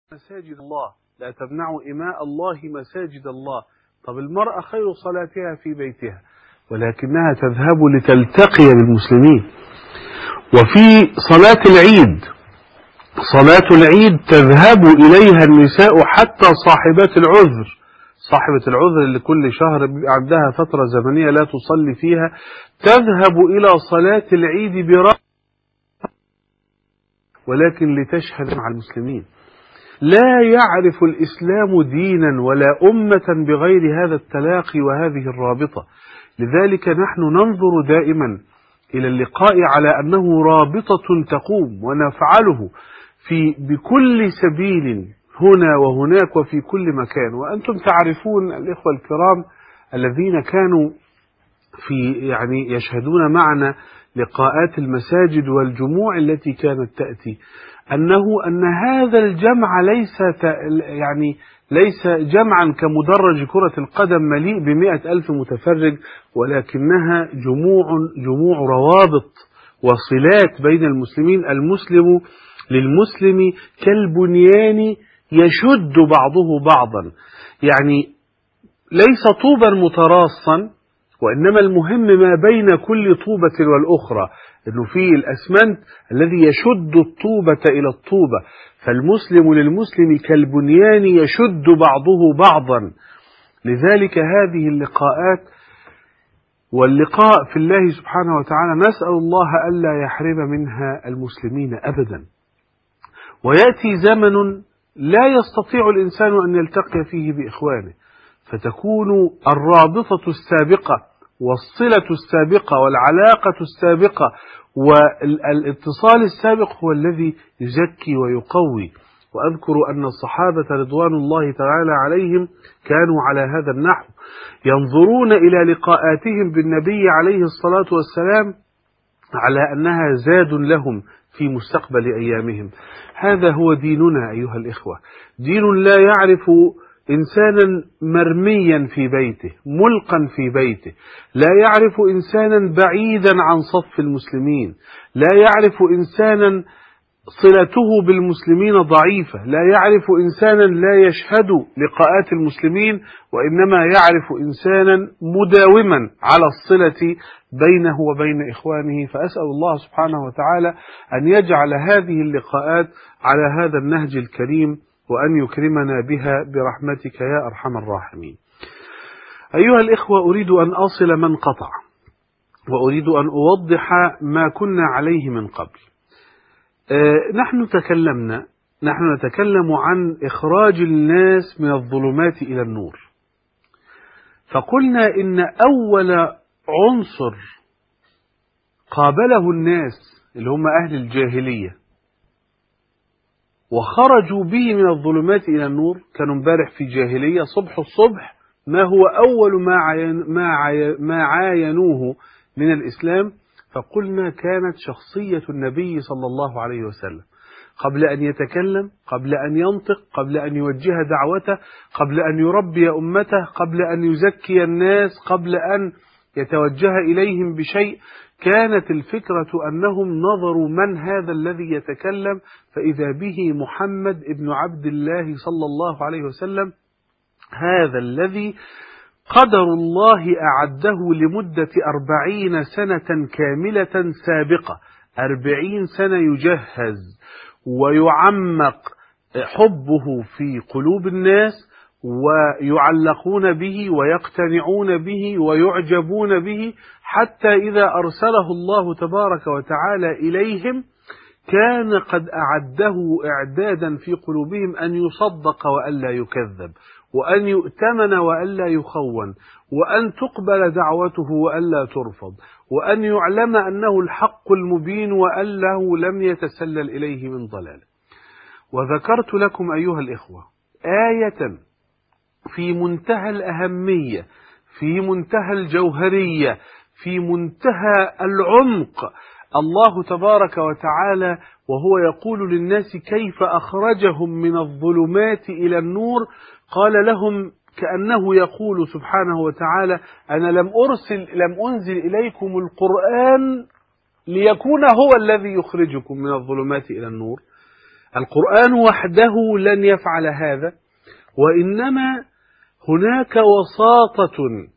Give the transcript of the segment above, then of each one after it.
مساجد الله لا تمنعوا إماء الله مساجد الله طب المرأة خير صلاتها في بيتها ولكنها تذهب لتلتقي بالمسلمين وفي صلاة العيد صلاة العيد تذهب إليها النساء حتى صاحبات العذر صاحبة العذر اللي كل شهر بيبقى عندها فترة زمنية لا تصلي فيها تذهب إلى صلاة العيد برأي ولكن لتشهد مع المسلمين لا يعرف الإسلام دينا ولا أمة بغير هذا التلاقي وهذه الرابطة لذلك نحن ننظر دائما إلى اللقاء على أنه رابطة تقوم ونفعله في بكل سبيل هنا وهناك وفي كل مكان وأنتم تعرفون الإخوة الكرام الذين كانوا في يعني يشهدون معنا لقاءات المساجد والجموع التي كانت تأتي أنه أن هذا الجمع ليس يعني ليس جمعا كمدرج كرة القدم مليء بمئة ألف متفرج ولكنها جموع جموع روابط وصلات بين المسلمين المسلم للمسلم كالبنيان يشد بعضه بعضا يعني ليس طوبا متراصا وإنما المهم ما بين كل طوبة والأخرى أنه في الأسمنت الذي يشد الطوبة إلى الطوبة فالمسلم للمسلم كالبنيان يشد بعضه بعضا لذلك هذه اللقاءات واللقاء في الله سبحانه وتعالى نسأل الله ألا يحرم منها المسلمين أبدا ويأتي زمن لا يستطيع الإنسان أن يلتقي فيه بإخوانه فتكون الرابطة السابقة والصلة السابقة والعلاقة السابقة والاتصال السابق هو الذي يزكي ويقوي وأذكر أن الصحابة رضوان الله تعالى عليهم كانوا على هذا النحو ينظرون إلى لقاءاتهم بالنبي عليه الصلاة والسلام على أنها زاد لهم في مستقبل أيامهم هذا هو ديننا أيها الإخوة دين لا يعرف إنسانا مرميا في بيته ملقا في بيته لا يعرف إنسانا بعيدا عن صف المسلمين لا يعرف إنسانا صلته بالمسلمين ضعيفة لا يعرف إنسانا لا يشهد لقاءات المسلمين وإنما يعرف إنسانا مداوما على الصلة بينه وبين إخوانه فأسأل الله سبحانه وتعالى أن يجعل هذه اللقاءات على هذا النهج الكريم وأن يكرمنا بها برحمتك يا أرحم الراحمين أيها الإخوة أريد أن أصل من قطع وأريد أن أوضح ما كنا عليه من قبل نحن تكلمنا نحن نتكلم عن إخراج الناس من الظلمات إلى النور فقلنا إن أول عنصر قابله الناس اللي هم أهل الجاهلية وخرجوا به من الظلمات إلى النور كانوا امبارح في جاهلية صبح الصبح ما هو أول ما, عين ما, عين ما عاينوه من الإسلام فقلنا كانت شخصية النبي صلى الله عليه وسلم قبل أن يتكلم قبل أن ينطق قبل أن يوجه دعوته قبل أن يربي أمته قبل أن يزكي الناس قبل أن يتوجه إليهم بشيء كانت الفكرة أنهم نظروا من هذا الذي يتكلم فإذا به محمد ابن عبد الله صلى الله عليه وسلم هذا الذي قدر الله أعده لمدة أربعين سنة كاملة سابقة أربعين سنة يجهز ويعمق حبه في قلوب الناس ويعلقون به ويقتنعون به ويعجبون به حتى إذا أرسله الله تبارك وتعالى إليهم كان قد أعده إعدادا في قلوبهم أن يصدق وألا يكذب وأن يؤتمن وألا يخون وأن تقبل دعوته وألا ترفض وأن يعلم أنه الحق المبين وأنه لم يتسلل إليه من ضلال وذكرت لكم أيها الإخوة آية في منتهى الأهمية في منتهى الجوهرية في منتهى العمق الله تبارك وتعالى وهو يقول للناس كيف أخرجهم من الظلمات إلى النور قال لهم كأنه يقول سبحانه وتعالى أنا لم أرسل لم أنزل إليكم القرآن ليكون هو الذي يخرجكم من الظلمات إلى النور القرآن وحده لن يفعل هذا وإنما هناك وساطة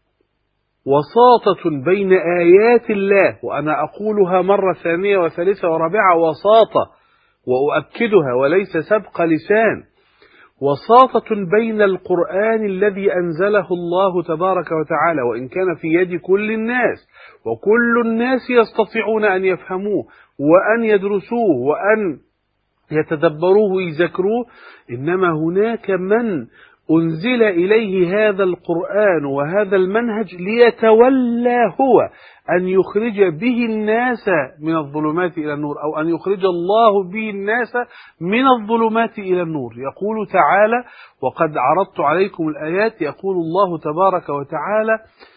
وساطة بين آيات الله وأنا أقولها مرة ثانية وثالثة ورابعة وساطة وأؤكدها وليس سبق لسان وساطة بين القرآن الذي أنزله الله تبارك وتعالى وإن كان في يد كل الناس وكل الناس يستطيعون أن يفهموه وأن يدرسوه وأن يتدبروه ويذكروه إنما هناك من أنزل إليه هذا القرآن وهذا المنهج ليتولى هو أن يخرج به الناس من الظلمات إلى النور أو أن يخرج الله به الناس من الظلمات إلى النور يقول تعالى وقد عرضت عليكم الآيات يقول الله تبارك وتعالى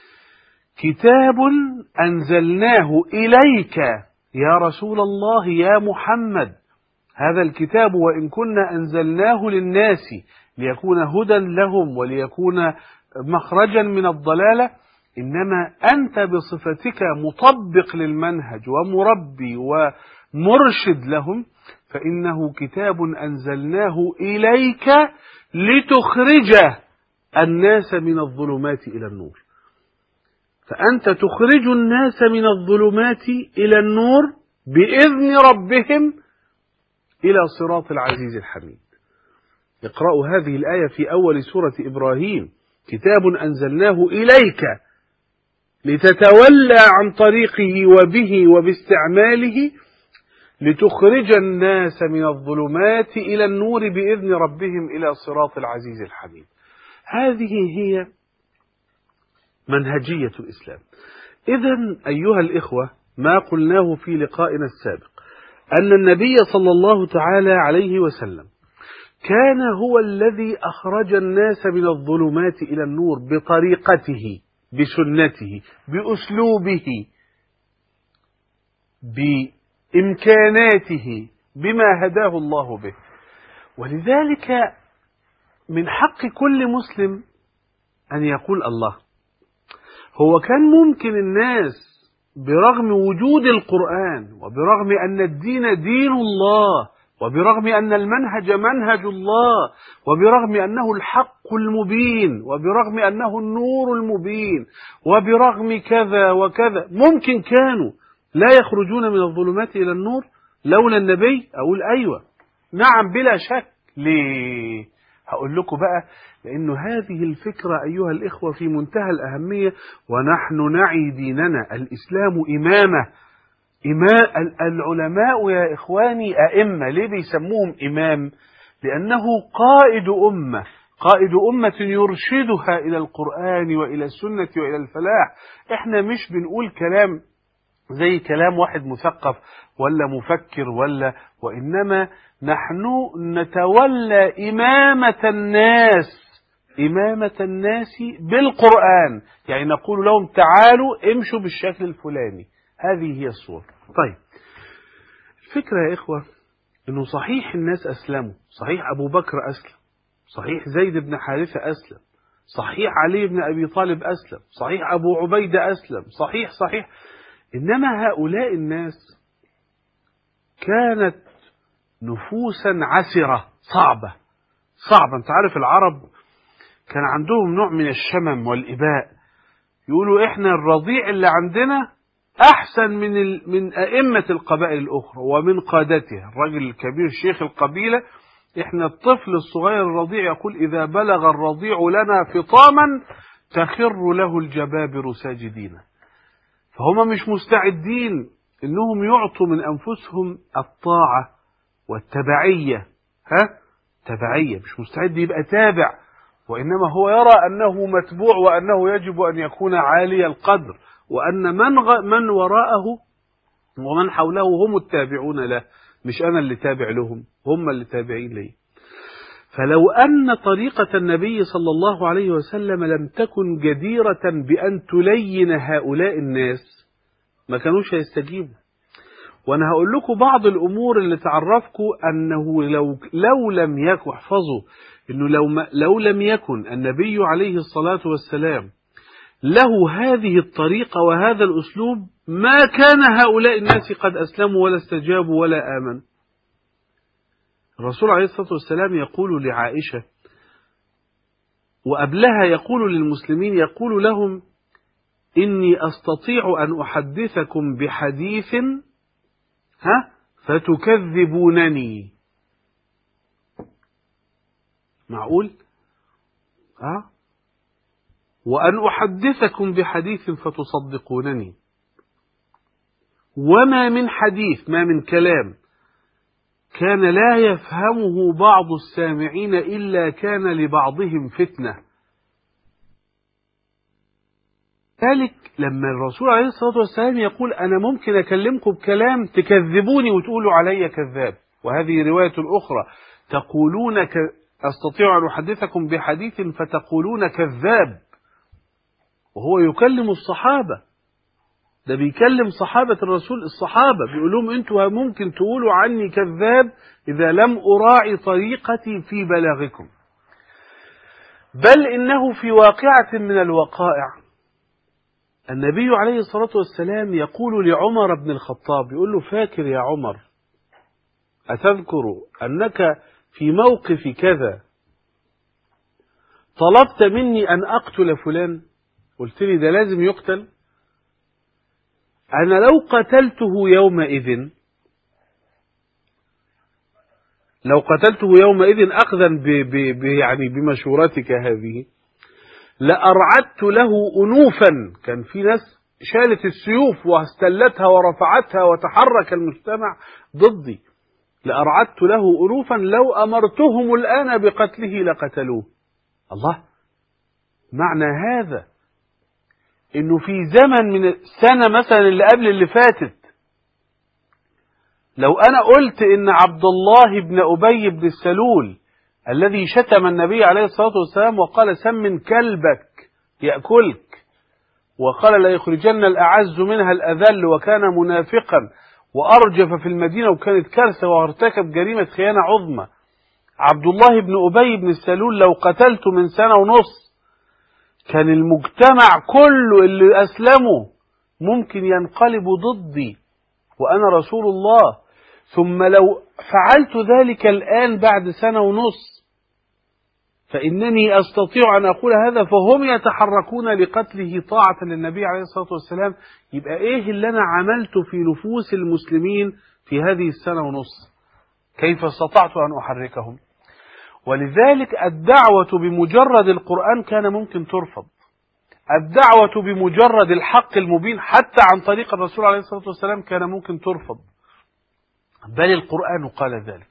كتاب أنزلناه إليك يا رسول الله يا محمد هذا الكتاب وإن كنا أنزلناه للناس ليكون هدى لهم وليكون مخرجا من الضلالة إنما أنت بصفتك مطبق للمنهج ومربي ومرشد لهم فإنه كتاب أنزلناه إليك لتخرج الناس من الظلمات إلى النور فأنت تخرج الناس من الظلمات إلى النور بإذن ربهم إلى صراط العزيز الحميد اقرأوا هذه الآية في أول سورة إبراهيم كتاب أنزلناه إليك لتتولى عن طريقه وبه وباستعماله لتخرج الناس من الظلمات إلى النور بإذن ربهم إلى صراط العزيز الحميد هذه هي منهجية الإسلام إذا أيها الإخوة ما قلناه في لقائنا السابق أن النبي صلى الله تعالى عليه وسلم كان هو الذي أخرج الناس من الظلمات إلى النور بطريقته بسنته بأسلوبه بإمكاناته بما هداه الله به ولذلك من حق كل مسلم أن يقول الله هو كان ممكن الناس برغم وجود القرآن وبرغم أن الدين دين الله وبرغم أن المنهج منهج الله وبرغم أنه الحق المبين وبرغم أنه النور المبين وبرغم كذا وكذا ممكن كانوا لا يخرجون من الظلمات إلى النور لولا النبي أقول أيوة نعم بلا شك ليه هقول لكم بقى لأنه هذه الفكرة أيها الإخوة في منتهى الأهمية ونحن نعي ديننا الإسلام إمامة إماء العلماء يا إخواني أئمة ليه بيسموهم إمام لأنه قائد أمة قائد أمة يرشدها إلى القرآن وإلى السنة وإلى الفلاح إحنا مش بنقول كلام زي كلام واحد مثقف ولا مفكر ولا وإنما نحن نتولى إمامة الناس إمامة الناس بالقرآن يعني نقول لهم تعالوا امشوا بالشكل الفلاني هذه هي الصورة طيب الفكرة يا إخوة إنه صحيح الناس أسلموا صحيح أبو بكر أسلم صحيح زيد بن حارثة أسلم صحيح علي بن أبي طالب أسلم صحيح أبو عبيدة أسلم صحيح صحيح إنما هؤلاء الناس كانت نفوسا عسرة صعبة صعبة أنت عارف العرب كان عندهم نوع من الشمم والإباء يقولوا إحنا الرضيع اللي عندنا أحسن من ال... من أئمة القبائل الأخرى ومن قادتها الرجل الكبير شيخ القبيلة إحنا الطفل الصغير الرضيع يقول إذا بلغ الرضيع لنا فطاما تخر له الجبابر ساجدين فهم مش مستعدين إنهم يعطوا من أنفسهم الطاعة والتبعية ها تبعية مش مستعد يبقى تابع وإنما هو يرى أنه متبوع وأنه يجب أن يكون عالي القدر وأن من, غ... من وراءه ومن حوله هم التابعون له مش أنا اللي تابع لهم هم اللي تابعين لي فلو أن طريقة النبي صلى الله عليه وسلم لم تكن جديرة بأن تلين هؤلاء الناس ما كانوش هيستجيبوا وأنا هقول لكم بعض الأمور اللي تعرفكم أنه لو, لو لم يكن احفظوا أنه لو, ما لو لم يكن النبي عليه الصلاة والسلام له هذه الطريقة وهذا الأسلوب ما كان هؤلاء الناس قد أسلموا ولا استجابوا ولا آمنوا الرسول عليه الصلاة والسلام يقول لعائشة وقبلها يقول للمسلمين يقول لهم إني أستطيع أن أحدثكم بحديث ها فتكذبونني معقول ها وأن أحدثكم بحديث فتصدقونني وما من حديث ما من كلام كان لا يفهمه بعض السامعين إلا كان لبعضهم فتنة ذلك لما الرسول عليه الصلاة والسلام يقول أنا ممكن أكلمكم بكلام تكذبوني وتقولوا علي كذاب وهذه رواية أخرى تقولون ك... أستطيع أن أحدثكم بحديث فتقولون كذاب وهو يكلم الصحابة ده بيكلم صحابة الرسول الصحابة بيقول لهم انتوا ممكن تقولوا عني كذاب إذا لم أراعي طريقتي في بلاغكم بل إنه في واقعة من الوقائع النبي عليه الصلاة والسلام يقول لعمر بن الخطاب يقول له فاكر يا عمر أتذكر أنك في موقف كذا طلبت مني أن أقتل فلان قلت لي ده لازم يقتل أنا لو قتلته يومئذ لو قتلته يومئذ أخذا ب ب ب يعني بمشورتك هذه لأرعدت له أنوفا كان في ناس شالت السيوف واستلتها ورفعتها وتحرك المجتمع ضدي لأرعدت له أنوفا لو أمرتهم الآن بقتله لقتلوه الله معنى هذا انه في زمن من السنة مثلا اللي قبل اللي فاتت لو انا قلت ان عبد الله بن ابي بن السلول الذي شتم النبي عليه الصلاة والسلام وقال سمن كلبك يأكلك وقال لا يخرجن الأعز منها الأذل وكان منافقا وأرجف في المدينة وكانت كارثة وارتكب جريمة خيانة عظمى عبد الله بن أبي بن السلول لو قتلته من سنة ونص كان المجتمع كله اللي أسلموا ممكن ينقلبوا ضدي وأنا رسول الله ثم لو فعلت ذلك الآن بعد سنة ونص فإنني أستطيع أن أقول هذا فهم يتحركون لقتله طاعة للنبي عليه الصلاة والسلام يبقى إيه اللي أنا عملته في نفوس المسلمين في هذه السنة ونص كيف استطعت أن أحركهم ولذلك الدعوة بمجرد القرآن كان ممكن ترفض الدعوة بمجرد الحق المبين حتى عن طريق الرسول عليه الصلاة والسلام كان ممكن ترفض بل القرآن قال ذلك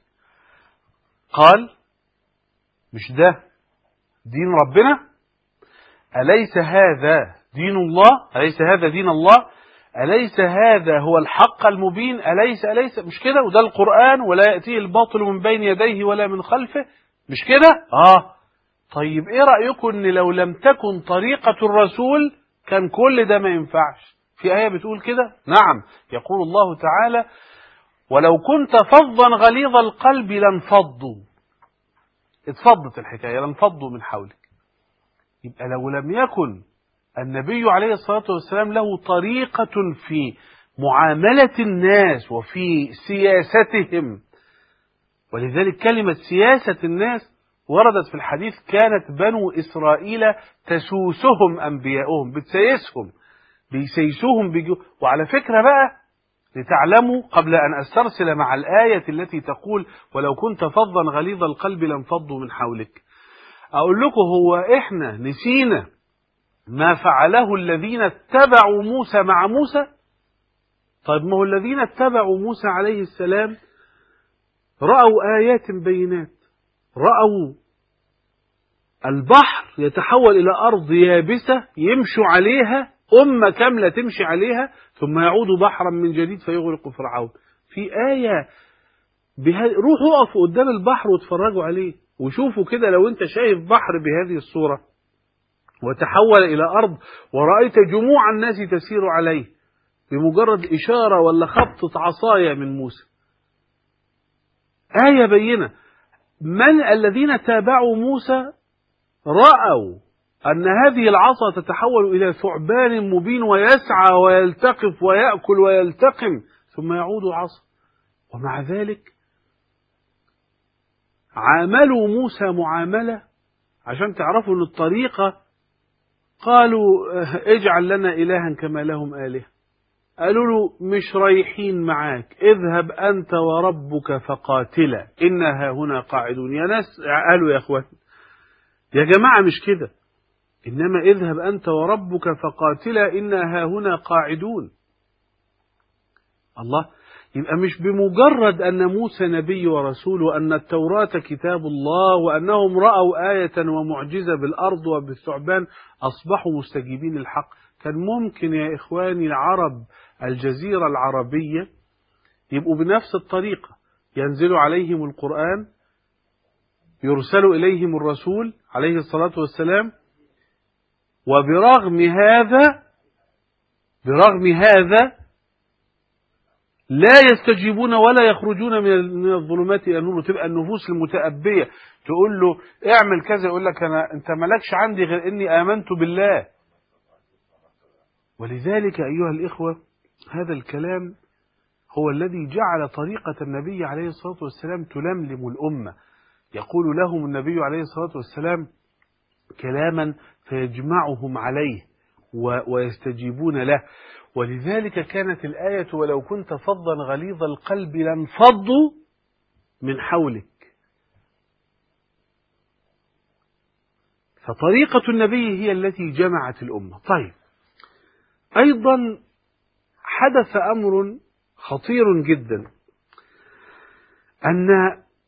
قال مش ده دين ربنا أليس هذا دين الله أليس هذا دين الله أليس هذا هو الحق المبين أليس أليس مش كده وده القرآن ولا يأتيه الباطل من بين يديه ولا من خلفه مش كده آه طيب ايه رأيكم ان لو لم تكن طريقة الرسول كان كل ده ما ينفعش في آية بتقول كده نعم يقول الله تعالى ولو كنت فظا غليظ القلب لانفضوا اتفضت الحكاية لانفضوا من حولك يبقى لو لم يكن النبي عليه الصلاة والسلام له طريقة في معاملة الناس وفي سياستهم ولذلك كلمة سياسة الناس وردت في الحديث كانت بنو إسرائيل تسوسهم أنبياؤهم بتسيسهم بيسيسوهم بيجو وعلى فكرة بقى لتعلموا قبل أن أسترسل مع الآية التي تقول ولو كنت فظا غليظ القلب لانفضوا من حولك أقول لكم هو إحنا نسينا ما فعله الذين اتبعوا موسى مع موسى طيب ما هو الذين اتبعوا موسى عليه السلام رأوا آيات بينات رأوا البحر يتحول إلى أرض يابسة يمشوا عليها أمة كاملة تمشي عليها ثم يعود بحرا من جديد فيغرق فرعون في آية بها... روحوا اقفوا قدام البحر واتفرجوا عليه وشوفوا كده لو انت شايف بحر بهذه الصورة وتحول إلى أرض ورأيت جموع الناس تسير عليه بمجرد إشارة ولا خبطة عصاية من موسى آية بينة من الذين تابعوا موسى رأوا أن هذه العصا تتحول إلى ثعبان مبين ويسعى ويلتقف ويأكل ويلتقم ثم يعود عصا ومع ذلك عاملوا موسى معاملة عشان تعرفوا ان الطريقة قالوا اجعل لنا إلها كما لهم آلهة قالوا له مش رايحين معاك اذهب أنت وربك فقاتلا إنا هنا قاعدون يا ناس قالوا يا أخوان يا جماعة مش كده إنما اذهب أنت وربك فقاتلا إنا هنا قاعدون الله يبقى مش بمجرد أن موسى نبي ورسول وأن التوراة كتاب الله وأنهم رأوا آية ومعجزة بالأرض وبالثعبان أصبحوا مستجيبين الحق كان ممكن يا إخواني العرب الجزيرة العربية يبقوا بنفس الطريقة ينزل عليهم القرآن يرسل إليهم الرسول عليه الصلاة والسلام وبرغم هذا برغم هذا لا يستجيبون ولا يخرجون من الظلمات الى النور وتبقى النفوس المتأبية تقول له اعمل كذا يقول لك انا انت مالكش عندي غير اني امنت بالله ولذلك ايها الاخوة هذا الكلام هو الذي جعل طريقة النبي عليه الصلاة والسلام تلملم الأمة يقول لهم النبي عليه الصلاة والسلام كلاما فيجمعهم عليه ويستجيبون له ولذلك كانت الآية ولو كنت فظا غليظ القلب لانفضوا من حولك فطريقة النبي هي التي جمعت الأمة طيب أيضا حدث أمر خطير جدا أن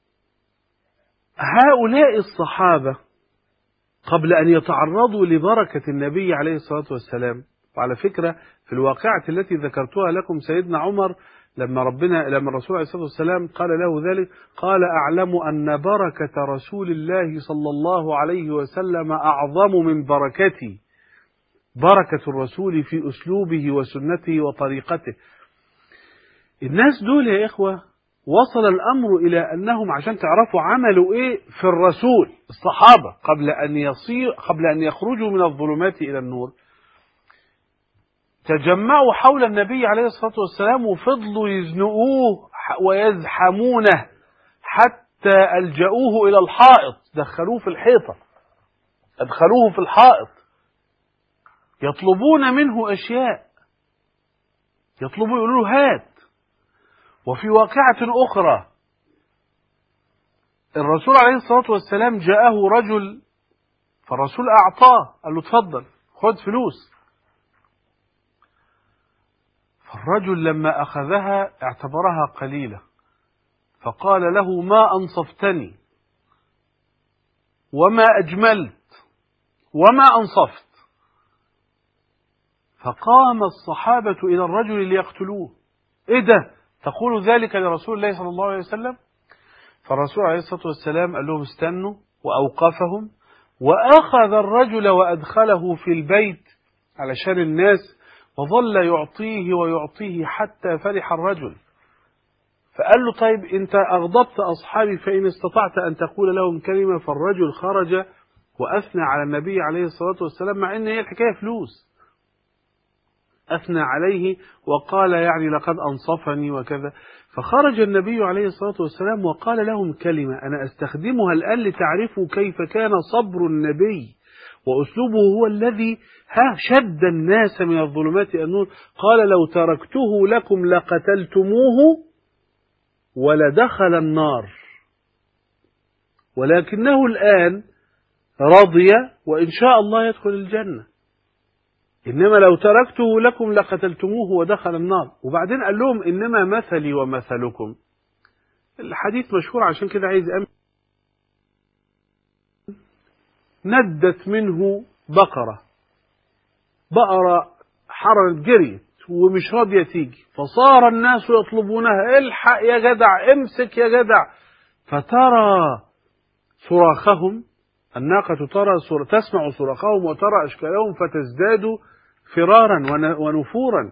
هؤلاء الصحابة قبل أن يتعرضوا لبركة النبي عليه الصلاة والسلام وعلى فكرة في الواقعة التي ذكرتها لكم سيدنا عمر لما ربنا لما الرسول عليه الصلاة والسلام قال له ذلك قال أعلم أن بركة رسول الله صلى الله عليه وسلم أعظم من بركتي بركة الرسول في أسلوبه وسنته وطريقته الناس دول يا إخوة وصل الأمر إلى أنهم عشان تعرفوا عملوا إيه في الرسول الصحابة قبل أن يصير قبل أن يخرجوا من الظلمات إلى النور تجمعوا حول النبي عليه الصلاة والسلام وفضلوا يزنقوه ويزحمونه حتى ألجأوه إلى الحائط دخلوه في الحيطة أدخلوه في الحائط يطلبون منه أشياء يطلبوا يقولوا له هات وفي واقعة أخرى الرسول عليه الصلاة والسلام جاءه رجل فالرسول أعطاه قال له اتفضل خد فلوس فالرجل لما أخذها اعتبرها قليلة فقال له ما أنصفتني وما أجملت وما أنصفت فقام الصحابة إلى الرجل ليقتلوه إيه ده تقول ذلك لرسول الله صلى الله عليه وسلم فالرسول عليه الصلاة والسلام قال لهم استنوا وأوقفهم وأخذ الرجل وأدخله في البيت علشان الناس وظل يعطيه ويعطيه حتى فرح الرجل فقال له طيب انت اغضبت اصحابي فان استطعت ان تقول لهم كلمه فالرجل خرج واثنى على النبي عليه الصلاه والسلام مع ان هي الحكايه فلوس اثنى عليه وقال يعني لقد انصفني وكذا فخرج النبي عليه الصلاه والسلام وقال لهم كلمه انا استخدمها الان لتعرفوا كيف كان صبر النبي وأسلوبه هو الذي ها شد الناس من الظلمات إلى النور قال لو تركته لكم لقتلتموه ولدخل النار ولكنه الآن رضي وإن شاء الله يدخل الجنة إنما لو تركته لكم لقتلتموه ودخل النار وبعدين قال لهم إنما مثلي ومثلكم الحديث مشهور عشان كده عايز أمن ندت منه بقرة بقرة حررت جريت ومش راضية تيجي فصار الناس يطلبونها الحق يا جدع امسك يا جدع فترى صراخهم الناقة ترى صر... تسمع صراخهم وترى أشكالهم فتزداد فرارا ونفورا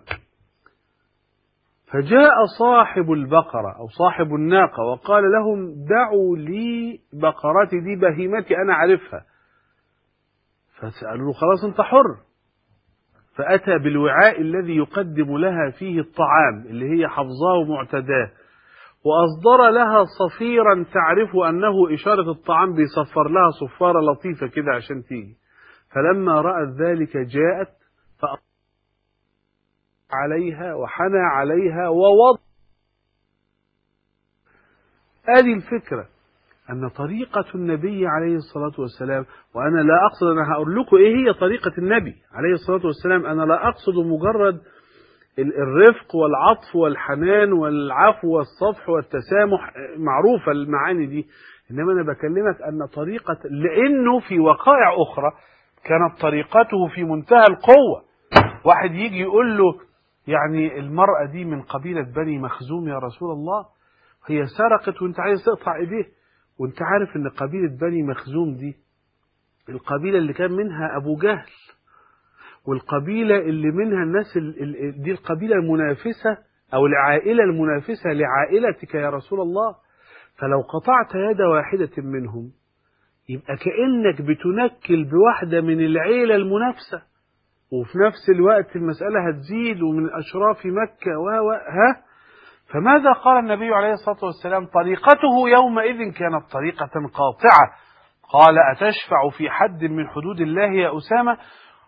فجاء صاحب البقرة أو صاحب الناقة وقال لهم دعوا لي بقرتي دي بهيمتي أنا عارفها فسألوا له خلاص أنت حر فأتى بالوعاء الذي يقدم لها فيه الطعام اللي هي حفظاه ومعتداه وأصدر لها صفيرا تعرف أنه إشارة الطعام بيصفر لها صفارة لطيفة كده عشان تيجي فلما رأت ذلك جاءت عليها وحنى عليها ووضع هذه الفكرة أن طريقة النبي عليه الصلاة والسلام وأنا لا أقصد أنا هقول لكم إيه هي طريقة النبي عليه الصلاة والسلام أنا لا أقصد مجرد الرفق والعطف والحنان والعفو والصفح والتسامح معروفة المعاني دي إنما أنا بكلمك أن طريقة لأنه في وقائع أخرى كانت طريقته في منتهى القوة واحد يجي يقول له يعني المرأة دي من قبيلة بني مخزوم يا رسول الله هي سرقت وانت عايز تقطع ايديه وانت عارف ان قبيلة بني مخزوم دي القبيلة اللي كان منها ابو جهل والقبيلة اللي منها الناس دي القبيلة المنافسة او العائلة المنافسة لعائلتك يا رسول الله فلو قطعت يد واحدة منهم يبقى كأنك بتنكل بواحدة من العيلة المنافسة وفي نفس الوقت المسألة هتزيد ومن أشراف مكة و ها فماذا قال النبي عليه الصلاة والسلام طريقته يومئذ كانت طريقة قاطعة قال أتشفع في حد من حدود الله يا أسامة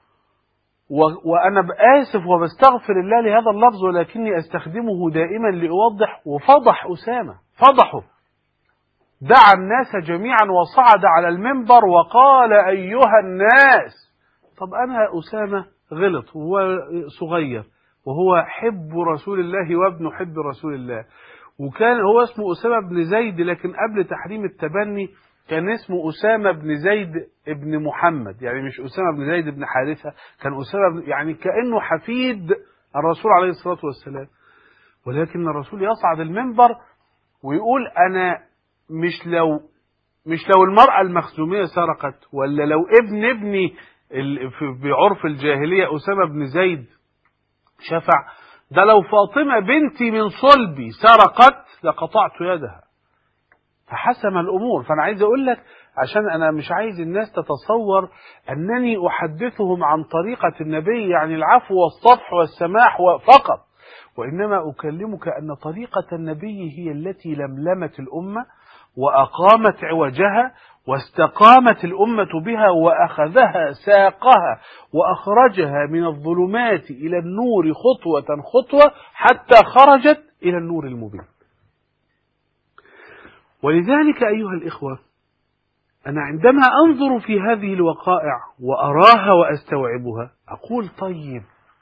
وأنا آسف وبستغفر الله لهذا اللفظ ولكني أستخدمه دائما لأوضح وفضح أسامة فضحه دعا الناس جميعا وصعد على المنبر وقال أيها الناس طب أنا أسامة غلط وهو صغير وهو حب رسول الله وابن حب رسول الله وكان هو اسمه أسامة بن زيد لكن قبل تحريم التبني كان اسمه أسامة بن زيد ابن محمد يعني مش أسامة بن زيد بن حارثة كان أسامة بن يعني كأنه حفيد الرسول عليه الصلاة والسلام ولكن الرسول يصعد المنبر ويقول أنا مش لو مش لو المرأة المخزومية سرقت ولا لو ابن ابني بعرف الجاهلية أسامة بن زيد شفع ده لو فاطمة بنتي من صلبي سرقت لقطعت يدها فحسم الأمور فأنا عايز أقول لك عشان أنا مش عايز الناس تتصور أنني أحدثهم عن طريقة النبي يعني العفو والصفح والسماح فقط وإنما أكلمك أن طريقة النبي هي التي لملمت الأمة وأقامت عوجها واستقامت الأمة بها وأخذها ساقها وأخرجها من الظلمات إلى النور خطوة خطوة حتى خرجت إلى النور المبين ولذلك أيها الإخوة أنا عندما أنظر في هذه الوقائع وأراها وأستوعبها أقول طيب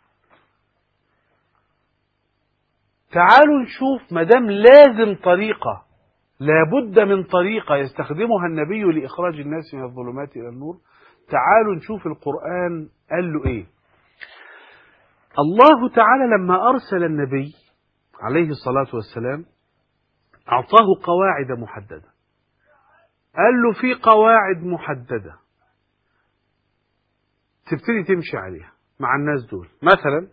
تعالوا نشوف مدام لازم طريقة لابد من طريقة يستخدمها النبي لإخراج الناس من الظلمات إلى النور تعالوا نشوف القرآن قال له إيه الله تعالى لما أرسل النبي عليه الصلاة والسلام أعطاه قواعد محددة قال له في قواعد محددة تبتدي تمشي عليها مع الناس دول مثلا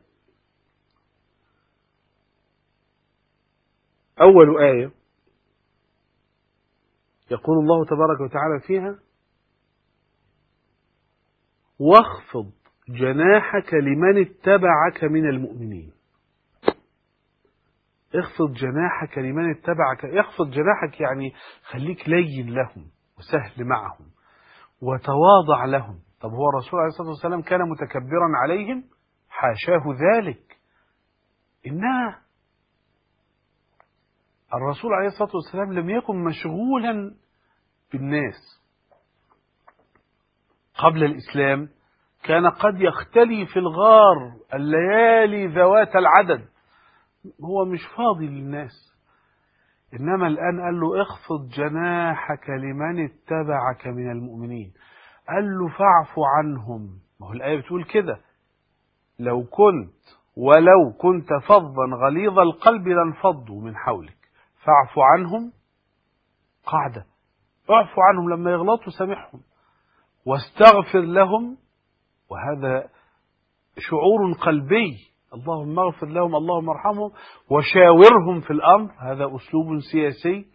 أول آية يقول الله تبارك وتعالى فيها واخفض جناحك لمن اتبعك من المؤمنين اخفض جناحك لمن اتبعك اخفض جناحك يعني خليك لين لهم وسهل معهم وتواضع لهم طب هو الرسول عليه الصلاة والسلام كان متكبرا عليهم حاشاه ذلك إنما الرسول عليه الصلاة والسلام لم يكن مشغولا بالناس قبل الإسلام كان قد يختلي في الغار الليالي ذوات العدد هو مش فاضي للناس إنما الآن قال له اخفض جناحك لمن اتبعك من المؤمنين قال له فاعف عنهم ما هو الآية بتقول كده لو كنت ولو كنت فظا غليظ القلب لانفضوا من حولك فاعف عنهم قاعدة اعفو عنهم لما يغلطوا سامحهم واستغفر لهم وهذا شعور قلبي اللهم اغفر لهم اللهم ارحمهم وشاورهم في الأمر هذا أسلوب سياسي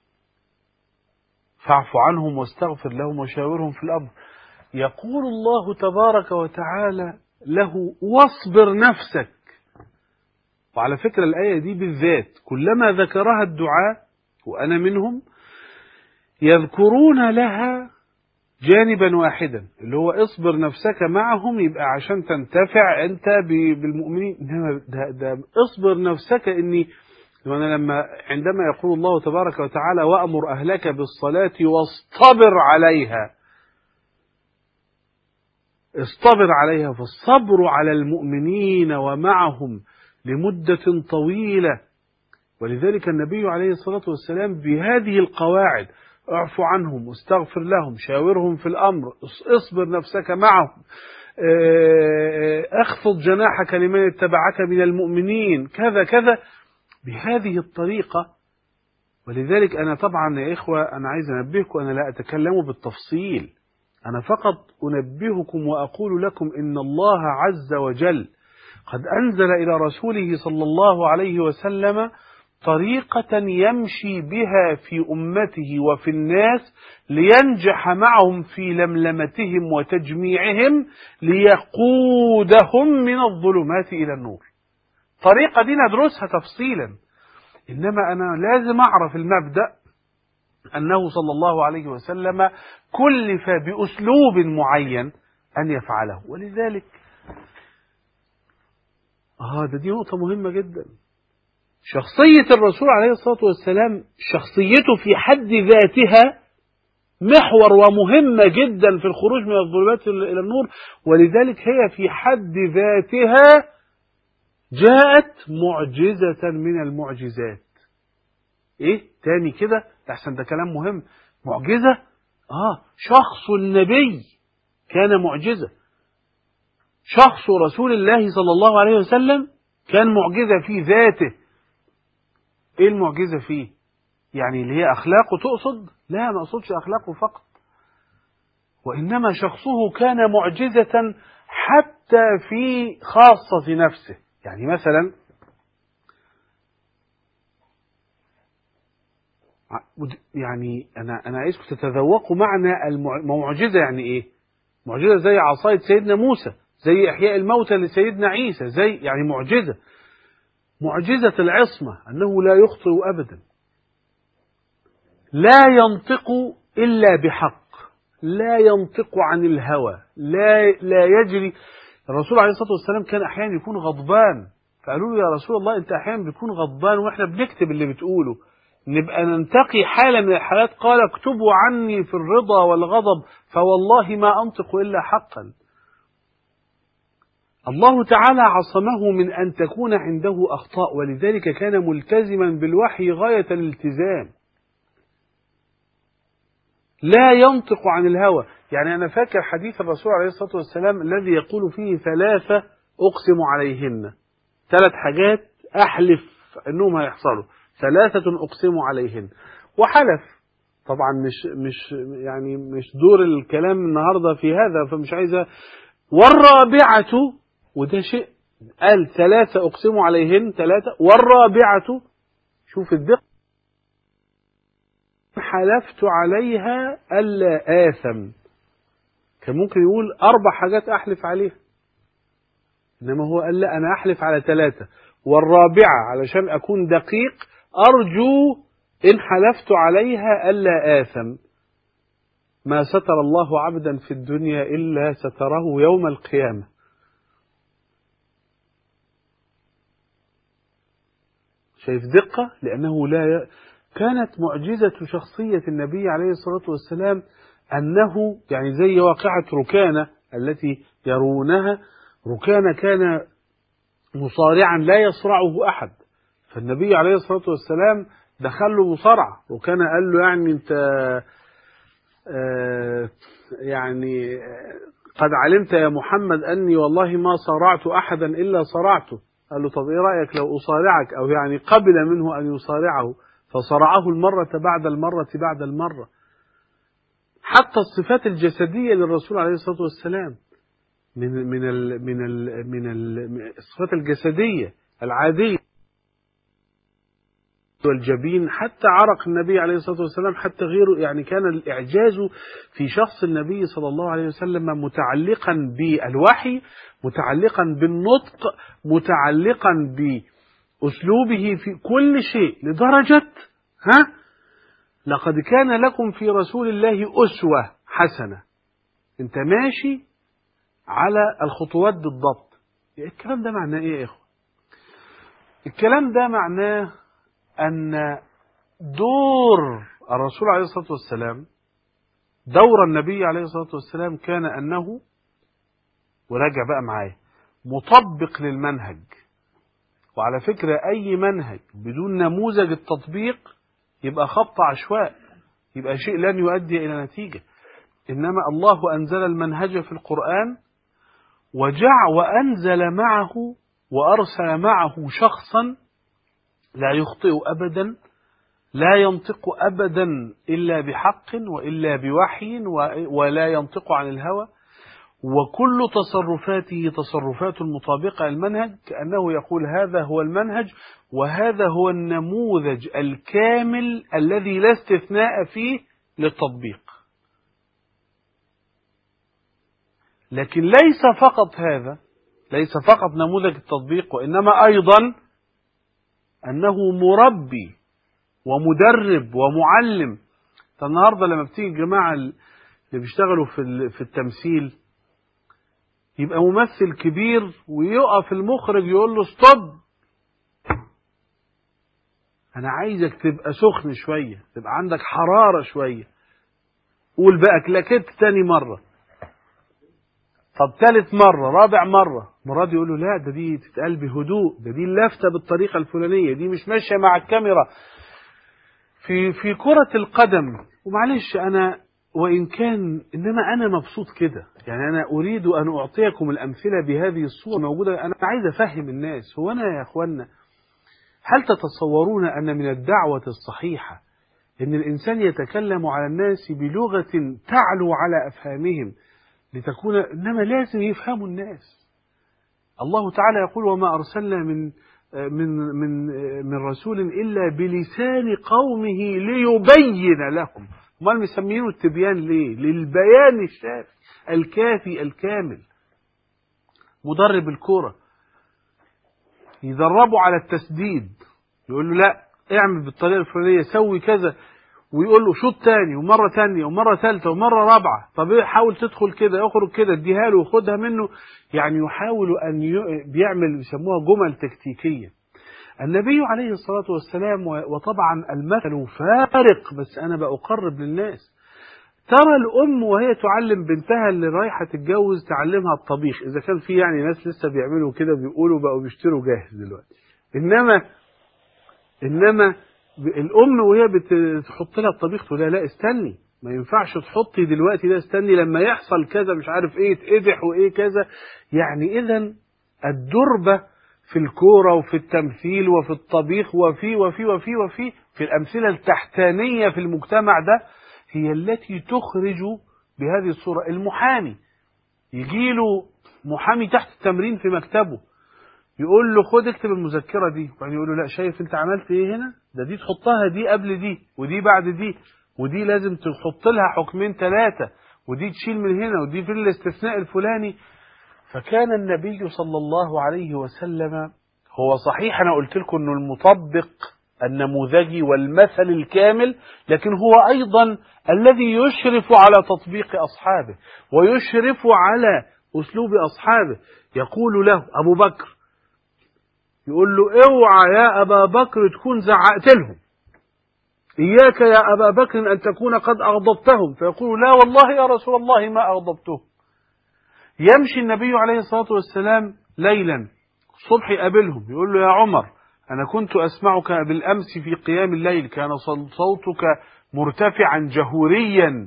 فاعف عنهم واستغفر لهم وشاورهم في الأمر يقول الله تبارك وتعالى له واصبر نفسك وعلى فكرة الآية دي بالذات كلما ذكرها الدعاء وأنا منهم يذكرون لها جانبا واحدا اللي هو اصبر نفسك معهم يبقى عشان تنتفع انت بالمؤمنين انما ده, ده اصبر نفسك اني وانا لما عندما يقول الله تبارك وتعالى وامر اهلك بالصلاه واصطبر عليها اصطبر عليها فالصبر على المؤمنين ومعهم لمده طويله ولذلك النبي عليه الصلاه والسلام بهذه القواعد اعف عنهم واستغفر لهم شاورهم في الأمر اصبر نفسك معهم اخفض جناحك لمن اتبعك من المؤمنين كذا كذا بهذه الطريقة ولذلك أنا طبعا يا إخوة أنا عايز أنبهكم أنا لا أتكلم بالتفصيل أنا فقط أنبهكم وأقول لكم إن الله عز وجل قد أنزل إلى رسوله صلى الله عليه وسلم طريقة يمشي بها في أمته وفي الناس لينجح معهم في لملمتهم وتجميعهم ليقودهم من الظلمات إلى النور طريقة دي ندرسها تفصيلا إنما أنا لازم أعرف المبدأ أنه صلى الله عليه وسلم كلف بأسلوب معين أن يفعله ولذلك هذا دي نقطة مهمة جدا شخصية الرسول عليه الصلاة والسلام شخصيته في حد ذاتها محور ومهمة جدا في الخروج من الظلمات إلى النور ولذلك هي في حد ذاتها جاءت معجزة من المعجزات ايه تاني كده احسن ده كلام مهم معجزة اه شخص النبي كان معجزة شخص رسول الله صلى الله عليه وسلم كان معجزة في ذاته ايه المعجزة فيه يعني اللي هي اخلاقه تقصد لا ما اقصدش اخلاقه فقط وانما شخصه كان معجزة حتى في خاصة نفسه يعني مثلا يعني انا انا عايزكم تتذوقوا معنى المعجزه يعني ايه معجزه زي عصايه سيدنا موسى زي احياء الموتى لسيدنا عيسى زي يعني معجزه معجزة العصمة أنه لا يخطئ أبدا لا ينطق إلا بحق لا ينطق عن الهوى لا لا يجري الرسول عليه الصلاة والسلام كان أحيانا يكون غضبان فقالوا له يا رسول الله أنت أحيانا بتكون غضبان وإحنا بنكتب اللي بتقوله نبقى ننتقي حالة من الحالات قال اكتبوا عني في الرضا والغضب فوالله ما أنطق إلا حقا الله تعالى عصمه من أن تكون عنده أخطاء ولذلك كان ملتزما بالوحي غاية الالتزام لا ينطق عن الهوى يعني أنا فاكر حديث الرسول عليه الصلاة والسلام الذي يقول فيه ثلاثة أقسم عليهن ثلاث حاجات أحلف أنهم هيحصلوا ثلاثة أقسم عليهن وحلف طبعا مش مش يعني مش دور الكلام النهارده في هذا فمش عايزه والرابعة وده شيء قال ثلاثة أقسم عليهن ثلاثة والرابعة شوف الدقة حلفت عليها ألا آثم كان ممكن يقول أربع حاجات أحلف عليها إنما هو قال لا أنا أحلف على ثلاثة والرابعة علشان أكون دقيق أرجو إن حلفت عليها ألا آثم ما ستر الله عبدا في الدنيا إلا ستره يوم القيامة شايف دقة لأنه لا ي... كانت معجزة شخصية النبي عليه الصلاة والسلام أنه يعني زي واقعة ركانة التي يرونها ركانة كان مصارعا لا يصرعه أحد فالنبي عليه الصلاة والسلام دخل له مصارعة ركانة قال له يعني أنت آه يعني قد علمت يا محمد أني والله ما صارعت أحدا إلا صرعته قال له طب إيه رأيك لو أصارعك أو يعني قبل منه أن يصارعه فصرعه المرة بعد المرة بعد المرة حتى الصفات الجسدية للرسول عليه الصلاة والسلام من من ال من ال من ال الصفات الجسدية العادية والجبين حتى عرق النبي عليه الصلاة والسلام حتى غيره يعني كان الإعجاز في شخص النبي صلى الله عليه وسلم متعلقا بالوحي متعلقا بالنطق متعلقا أسلوبه في كل شيء لدرجة ها لقد كان لكم في رسول الله أسوة حسنة انت ماشي على الخطوات بالضبط الكلام ده معناه ايه يا اخوة الكلام ده معناه ان دور الرسول عليه الصلاة والسلام دور النبي عليه الصلاة والسلام كان أنه وراجع بقى معايا مطبق للمنهج وعلى فكرة أي منهج بدون نموذج التطبيق يبقى خط عشواء يبقى شيء لن يؤدي إلى نتيجة إنما الله أنزل المنهج في القرآن وجع وأنزل معه وأرسل معه شخصا لا يخطئ أبدا لا ينطق أبدا إلا بحق وإلا بوحي ولا ينطق عن الهوى وكل تصرفاته تصرفات مطابقة للمنهج كأنه يقول هذا هو المنهج وهذا هو النموذج الكامل الذي لا استثناء فيه للتطبيق لكن ليس فقط هذا ليس فقط نموذج التطبيق وإنما أيضا أنه مربي ومدرب ومعلم النهارده لما بتيجي الجماعة اللي بيشتغلوا في في التمثيل يبقى ممثل كبير ويقف المخرج يقول له ستوب انا عايزك تبقى سخن شويه تبقى عندك حراره شويه قول بقى كلاكيت تاني مره طب تالت مرة رابع مرة مراد يقول له لا ده دي تتقال بهدوء ده دي اللفتة بالطريقة الفلانية دي مش ماشية مع الكاميرا في في كرة القدم ومعلش أنا وإن كان إنما أنا مبسوط كده يعني أنا أريد أن أعطيكم الأمثلة بهذه الصورة موجودة أنا عايز أفهم الناس هو أنا يا أخوانا هل تتصورون أن من الدعوة الصحيحة أن الإنسان يتكلم على الناس بلغة تعلو على أفهامهم لتكون إنما لازم يفهموا الناس الله تعالى يقول وما أرسلنا من من من من رسول إلا بلسان قومه ليبين لهم امال مسمينه التبيان ليه للبيان الشافي الكافي الكامل مدرب الكرة يدربوا على التسديد يقول له لا اعمل بالطريقة الفلانية سوي كذا ويقول له شوط تاني ومرة تانية ومرة ثالثة ومرة رابعة طب ايه حاول تدخل كده اخرج كده اديها له وخدها منه يعني يحاول ان ي... بيعمل يسموها جمل تكتيكية النبي عليه الصلاة والسلام وطبعا المثل فارق بس أنا بأقرب للناس ترى الأم وهي تعلم بنتها اللي رايحة تتجوز تعلمها الطبيخ إذا كان في يعني ناس لسه بيعملوا كده بيقولوا بقوا بيشتروا جاهز دلوقتي إنما إنما الأم وهي بتحط لها الطبيخ تقول لها لا استني ما ينفعش تحطي دلوقتي ده استني لما يحصل كذا مش عارف ايه تقدح وايه كذا يعني اذا الدربه في الكورة وفي التمثيل وفي الطبيخ وفي وفي وفي وفي في الأمثلة التحتانية في المجتمع ده هي التي تخرج بهذه الصورة المحامي يجي له محامي تحت التمرين في مكتبه يقول له خد اكتب المذكرة دي وبعدين يقول له لا شايف انت عملت ايه هنا ده دي تحطها دي قبل دي ودي بعد دي ودي لازم تحط لها حكمين ثلاثة ودي تشيل من هنا ودي في الاستثناء الفلاني فكان النبي صلى الله عليه وسلم هو صحيح أنا قلت لكم أنه المطبق النموذجي والمثل الكامل لكن هو أيضا الذي يشرف على تطبيق أصحابه ويشرف على أسلوب أصحابه يقول له أبو بكر يقول له اوعى يا أبا بكر تكون زعقت لهم إياك يا أبا بكر أن تكون قد أغضبتهم فيقول لا والله يا رسول الله ما أغضبتهم يمشي النبي عليه الصلاة والسلام ليلا الصبح يقابلهم يقول له يا عمر أنا كنت أسمعك بالأمس في قيام الليل كان صوتك مرتفعا جهوريا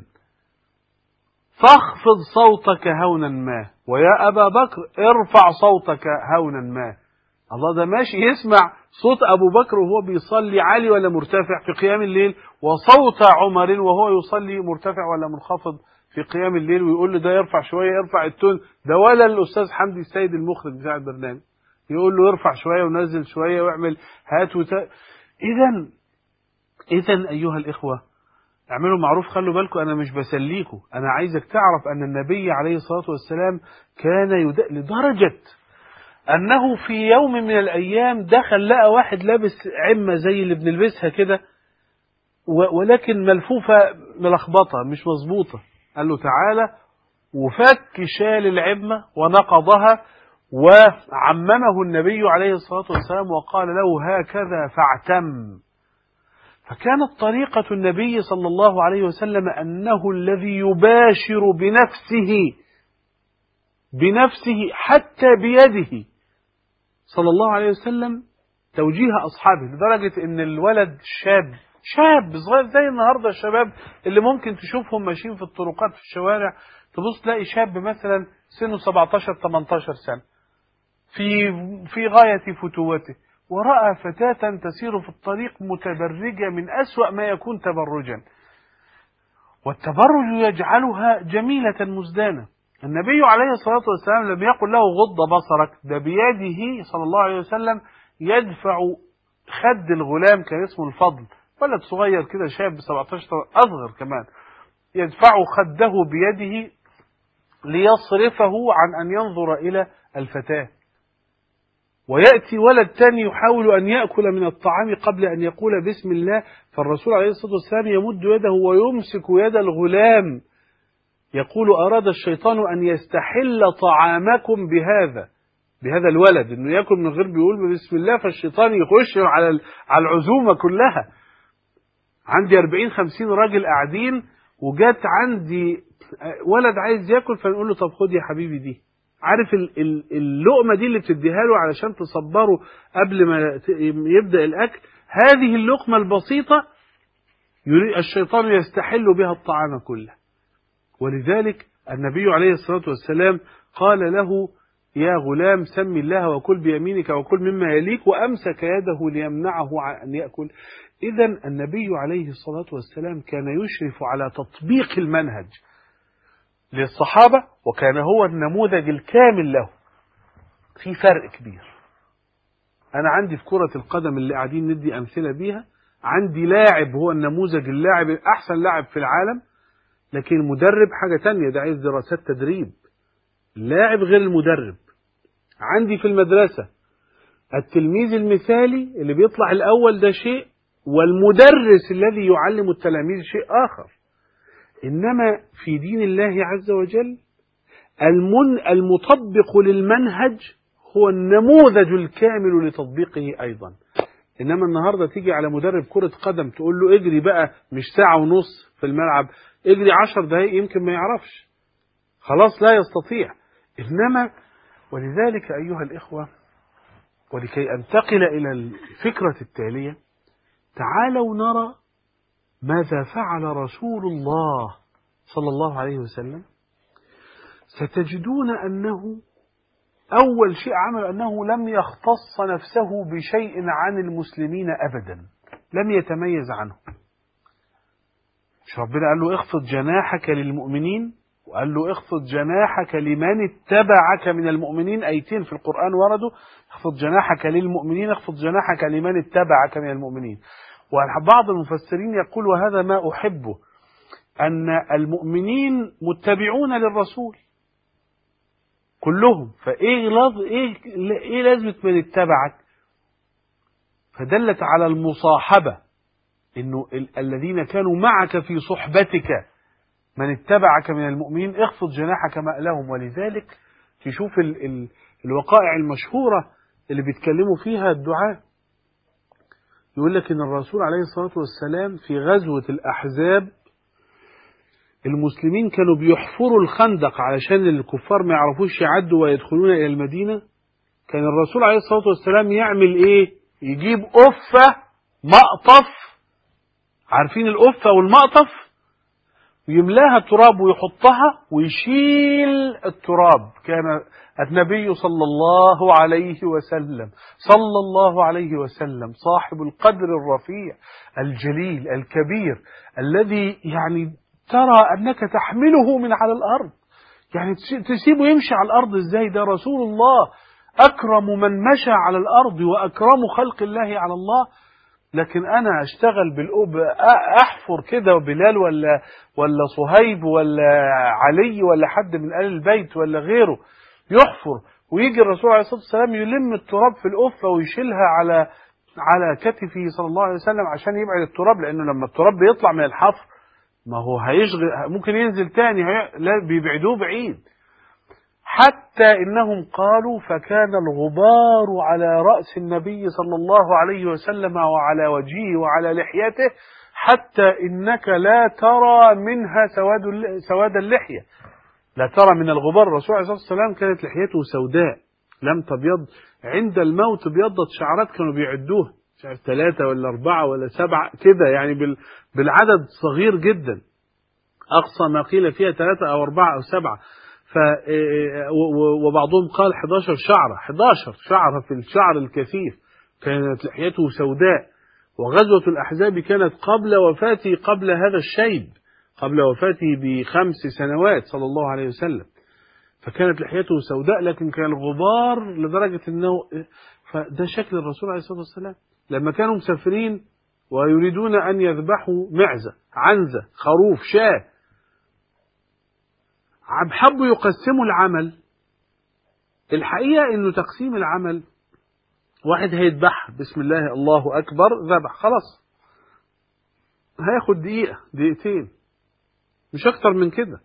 فاخفض صوتك هونا ما ويا أبا بكر ارفع صوتك هونا ما الله ده ماشي يسمع صوت أبو بكر وهو بيصلي عالي ولا مرتفع في قيام الليل وصوت عمر وهو يصلي مرتفع ولا منخفض في قيام الليل ويقول له ده يرفع شويه يرفع التون ده ولا الاستاذ حمدي السيد المخرج بتاع البرنامج يقول له ارفع شويه ونزل شويه واعمل هات وت... اذا اذا ايها الاخوه اعملوا معروف خلوا بالكم انا مش بسليكم انا عايزك تعرف ان النبي عليه الصلاه والسلام كان يد... لدرجه أنه في يوم من الأيام دخل لقى واحد لابس عمة زي اللي بنلبسها كده و- ولكن ملفوفة ملخبطة مش مظبوطة قال له تعالى وفك شال العمة ونقضها وعممه النبي عليه الصلاة والسلام وقال له هكذا فاعتم فكانت طريقة النبي صلى الله عليه وسلم أنه الذي يباشر بنفسه بنفسه حتى بيده صلى الله عليه وسلم توجيه أصحابه لدرجة أن الولد شاب شاب صغير زي النهارده الشباب اللي ممكن تشوفهم ماشيين في الطرقات في الشوارع تبص تلاقي شاب مثلا سنه 17 18 سنة في في غاية فتوته ورأى فتاة تسير في الطريق متبرجة من أسوأ ما يكون تبرجا والتبرج يجعلها جميلة مزدانة النبي عليه الصلاة والسلام لم يقل له غض بصرك ده بيده صلى الله عليه وسلم يدفع خد الغلام كان اسمه الفضل ولد صغير كده شاب 17 أصغر كمان يدفع خده بيده ليصرفه عن أن ينظر إلى الفتاة ويأتي ولد تاني يحاول أن يأكل من الطعام قبل أن يقول بسم الله فالرسول عليه الصلاة والسلام يمد يده ويمسك يد الغلام يقول أراد الشيطان أن يستحل طعامكم بهذا بهذا الولد انه ياكل من غير بيقول بسم الله فالشيطان يخش على على العزومه كلها عندي 40 50 راجل قاعدين وجات عندي ولد عايز ياكل فنقول له طب خد يا حبيبي دي عارف ال- ال- اللقمه دي اللي بتديها له علشان تصبره قبل ما ت- يبدا الاكل هذه اللقمه البسيطه يريد الشيطان يستحل بها الطعام كله ولذلك النبي عليه الصلاه والسلام قال له يا غلام سم الله وكل بيمينك وكل مما يليك وامسك يده ليمنعه عن ان ياكل اذا النبي عليه الصلاه والسلام كان يشرف على تطبيق المنهج للصحابه وكان هو النموذج الكامل له في فرق كبير انا عندي في كره القدم اللي قاعدين ندي امثله بيها عندي لاعب هو النموذج اللاعب احسن لاعب في العالم لكن المدرب حاجه تانية ده عايز دراسات تدريب اللاعب غير المدرب عندي في المدرسة التلميذ المثالي اللي بيطلع الأول ده شيء والمدرس الذي يعلم التلاميذ شيء آخر إنما في دين الله عز وجل المن المطبق للمنهج هو النموذج الكامل لتطبيقه أيضا إنما النهاردة تيجي على مدرب كرة قدم تقول له اجري بقى مش ساعة ونص في الملعب اجري عشر دقايق يمكن ما يعرفش خلاص لا يستطيع إنما ولذلك أيها الإخوة ولكي أنتقل إلى الفكرة التالية تعالوا نرى ماذا فعل رسول الله صلى الله عليه وسلم ستجدون أنه أول شيء عمل أنه لم يختص نفسه بشيء عن المسلمين أبدا لم يتميز عنه مش ربنا قال له اخفض جناحك للمؤمنين وقال له اخفض جناحك لمن اتبعك من المؤمنين ايتين في القرآن وردوا اخفض جناحك للمؤمنين اخفض جناحك لمن اتبعك من المؤمنين وبعض المفسرين يقول وهذا ما أحبه أن المؤمنين متبعون للرسول كلهم فإيه لز... إيه... إيه لازمة من اتبعك فدلت على المصاحبة إنه ال... الذين كانوا معك في صحبتك من اتبعك من المؤمنين اخفض جناحك لهم ولذلك تشوف ال... ال... الوقائع المشهورة اللي بيتكلموا فيها الدعاء يقول لك ان الرسول عليه الصلاة والسلام في غزوة الأحزاب المسلمين كانوا بيحفروا الخندق علشان الكفار ما يعرفوش يعدوا ويدخلون إلى المدينة كان الرسول عليه الصلاة والسلام يعمل إيه يجيب أفة مقطف عارفين الأفة والمقطف ويملاها تراب ويحطها ويشيل التراب كان النبي صلى الله عليه وسلم صلى الله عليه وسلم صاحب القدر الرفيع الجليل الكبير الذي يعني ترى أنك تحمله من على الأرض يعني تسيبه يمشي على الأرض إزاي ده رسول الله أكرم من مشى على الأرض وأكرم خلق الله على الله لكن أنا أشتغل بالأب أحفر كده بلال ولا ولا صهيب ولا علي ولا حد من آل البيت ولا غيره يحفر ويجي الرسول عليه الصلاة والسلام يلم التراب في القفة ويشيلها على على كتفه صلى الله عليه وسلم عشان يبعد التراب لأنه لما التراب بيطلع من الحفر ما هو هيشغل ممكن ينزل تاني هي... لا بيبعدوه بعيد حتى إنهم قالوا فكان الغبار على رأس النبي صلى الله عليه وسلم وعلى وجهه وعلى لحيته حتى إنك لا ترى منها سواد سواد اللحية لا ترى من الغبار الرسول عليه الصلاة والسلام كانت لحيته سوداء لم تبيض عند الموت بيضت شعرات كانوا بيعدوها شعر ثلاثة ولا أربعة ولا سبعة كده يعني بالعدد صغير جدا أقصى ما قيل فيها ثلاثة أو أربعة أو سبعة ف وبعضهم قال 11 شعرة 11 شعرة في الشعر الكثيف كانت لحيته سوداء وغزوة الأحزاب كانت قبل وفاته قبل هذا الشيب قبل وفاته بخمس سنوات صلى الله عليه وسلم فكانت لحيته سوداء لكن كان الغبار لدرجة أنه فده شكل الرسول عليه الصلاة والسلام لما كانوا مسافرين ويريدون أن يذبحوا معزة عنزة خروف شاه حبوا يقسموا العمل الحقيقة انه تقسيم العمل واحد هيذبح بسم الله الله اكبر ذبح خلاص هياخد دقيقة دقيقتين مش اكتر من كده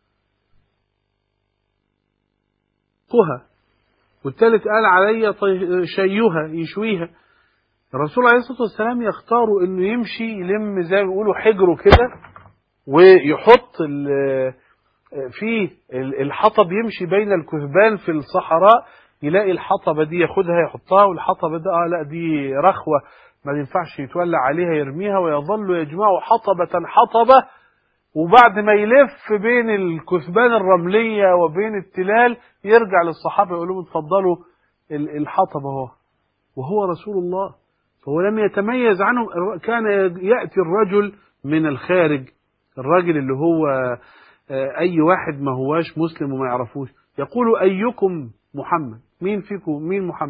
قها والتالت قال علي شيها يشويها الرسول عليه الصلاة والسلام يختاروا انه يمشي يلم زي ما بيقولوا حجره كده ويحط في الحطب يمشي بين الكثبان في الصحراء يلاقي الحطبة دي ياخدها يحطها والحطبة ده آه لا دي رخوة ما ينفعش يتولى عليها يرميها ويظل يجمع حطبة حطبة وبعد ما يلف بين الكثبان الرملية وبين التلال يرجع للصحابة يقول لهم اتفضلوا الحطبة هو وهو رسول الله فهو لم يتميز عنه كان يأتي الرجل من الخارج الراجل اللي هو اي واحد ما هواش مسلم وما يعرفوش يقول ايكم محمد مين فيكم مين محمد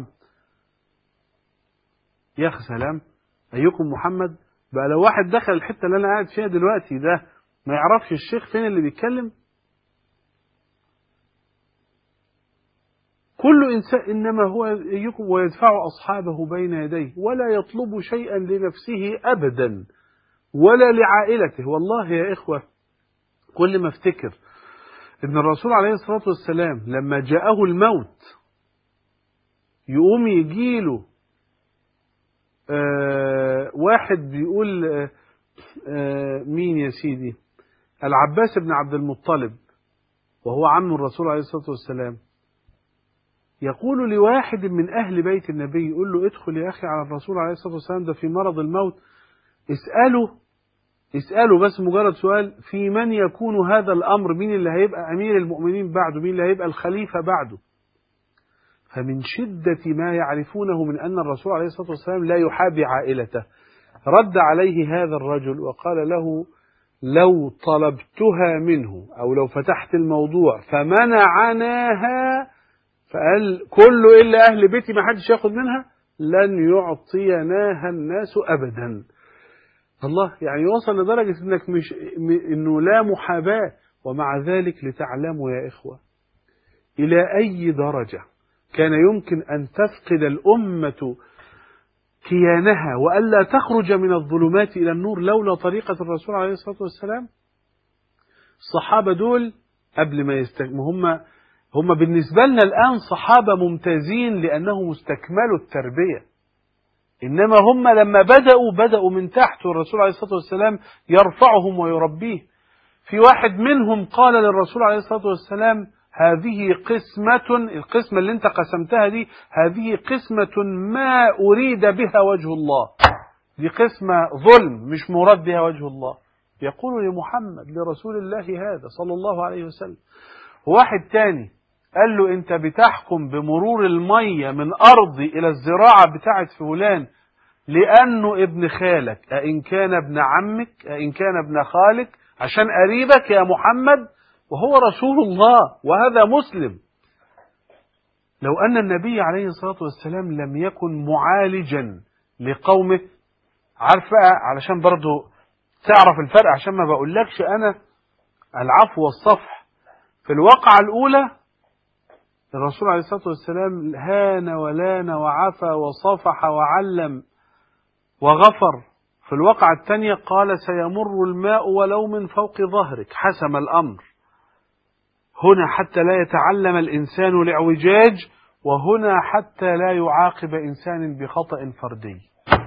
يا اخي سلام ايكم محمد بقى لو واحد دخل الحته اللي انا قاعد فيها دلوقتي ده ما يعرفش الشيخ فين اللي بيتكلم كل إنسان إنما هو أيكم ويدفع أصحابه بين يديه ولا يطلب شيئا لنفسه أبدا ولا لعائلته والله يا إخوة كل ما افتكر ان الرسول عليه الصلاة والسلام لما جاءه الموت يقوم يجيله آه واحد بيقول آه آه مين يا سيدي العباس بن عبد المطلب وهو عم الرسول عليه الصلاة والسلام يقول لواحد من أهل بيت النبي يقول له ادخل يا أخي على الرسول عليه الصلاة والسلام ده في مرض الموت اسأله اسأله بس مجرد سؤال في من يكون هذا الأمر مين اللي هيبقى أمير المؤمنين بعده مين اللي هيبقى الخليفة بعده فمن شدة ما يعرفونه من أن الرسول عليه الصلاة والسلام لا يحابي عائلته رد عليه هذا الرجل وقال له لو طلبتها منه أو لو فتحت الموضوع فمنعناها فقال كله إلا أهل بيتي ما حدش ياخد منها لن يعطيناها الناس أبدا الله يعني وصل لدرجة انك مش انه لا محاباة ومع ذلك لتعلموا يا إخوة إلى أي درجة كان يمكن أن تفقد الأمة كيانها وألا تخرج من الظلمات إلى النور لولا طريقة الرسول عليه الصلاة والسلام الصحابة دول قبل ما يستكملوا هم هم بالنسبة لنا الآن صحابة ممتازين لأنهم استكملوا التربية إنما هم لما بدأوا بدأوا من تحت والرسول عليه الصلاة والسلام يرفعهم ويربيه في واحد منهم قال للرسول عليه الصلاة والسلام هذه قسمة القسمة اللي انت قسمتها دي هذه قسمة ما أريد بها وجه الله دي قسمة ظلم مش مراد بها وجه الله يقول لمحمد لرسول الله هذا صلى الله عليه وسلم واحد تاني قال له انت بتحكم بمرور المية من ارضي الى الزراعة بتاعت فلان لانه ابن خالك ائن كان ابن عمك ائن كان ابن خالك عشان قريبك يا محمد وهو رسول الله وهذا مسلم لو ان النبي عليه الصلاة والسلام لم يكن معالجا لقومه عارفة علشان برضو تعرف الفرق عشان ما بقولكش انا العفو والصفح في الواقعة الاولى الرسول عليه الصلاة والسلام هان ولان وعفى وصفح وعلم وغفر في الواقعة الثانية قال سيمر الماء ولو من فوق ظهرك حسم الأمر هنا حتى لا يتعلم الإنسان لاعوجاج وهنا حتى لا يعاقب إنسان بخطأ فردي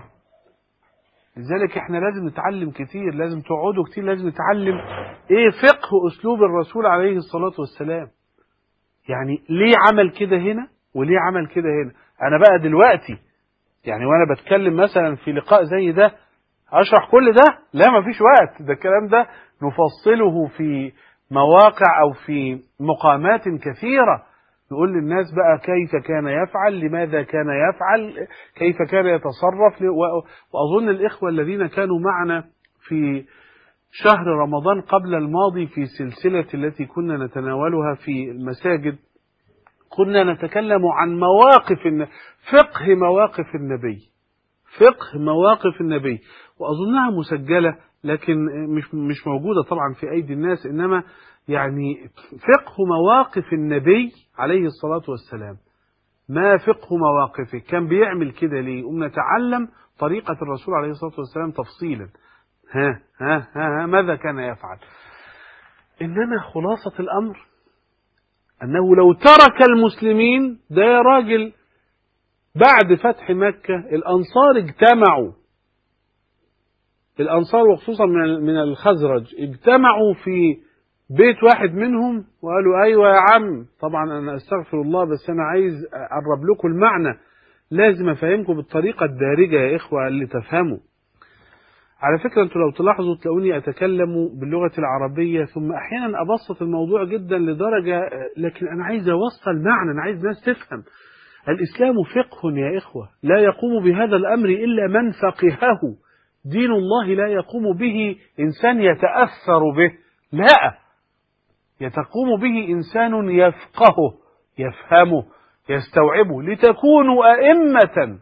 لذلك احنا لازم نتعلم كتير لازم تقعدوا كتير لازم نتعلم ايه فقه اسلوب الرسول عليه الصلاة والسلام يعني ليه عمل كده هنا وليه عمل كده هنا انا بقى دلوقتي يعني وانا بتكلم مثلا في لقاء زي ده اشرح كل ده لا مفيش وقت ده الكلام ده نفصله في مواقع او في مقامات كثيرة نقول للناس بقى كيف كان يفعل لماذا كان يفعل كيف كان يتصرف وأظن الإخوة الذين كانوا معنا في شهر رمضان قبل الماضي في سلسلة التي كنا نتناولها في المساجد كنا نتكلم عن مواقف فقه مواقف النبي فقه مواقف النبي وأظنها مسجلة لكن مش مش موجودة طبعا في أيدي الناس إنما يعني فقه مواقف النبي عليه الصلاة والسلام ما فقه مواقفه كان بيعمل كده ليه قمنا نتعلم طريقة الرسول عليه الصلاة والسلام تفصيلا ها ها ها, ها ماذا كان يفعل إنما خلاصة الأمر أنه لو ترك المسلمين ده يا راجل بعد فتح مكة الأنصار اجتمعوا الأنصار وخصوصا من الخزرج اجتمعوا في بيت واحد منهم وقالوا أيوة يا عم طبعا أنا أستغفر الله بس أنا عايز أقرب لكم المعنى لازم أفهمكم بالطريقة الدارجة يا إخوة اللي تفهموا على فكرة أنتوا لو تلاحظوا تلاقوني أتكلم باللغة العربية ثم أحيانا أبسط الموضوع جدا لدرجة لكن أنا عايز أوصل معنى أنا عايز ناس تفهم الإسلام فقه يا إخوة لا يقوم بهذا الأمر إلا من فقهه دين الله لا يقوم به إنسان يتأثر به لا يتقوم به إنسان يفقهه يفهمه يستوعبه لتكونوا أئمة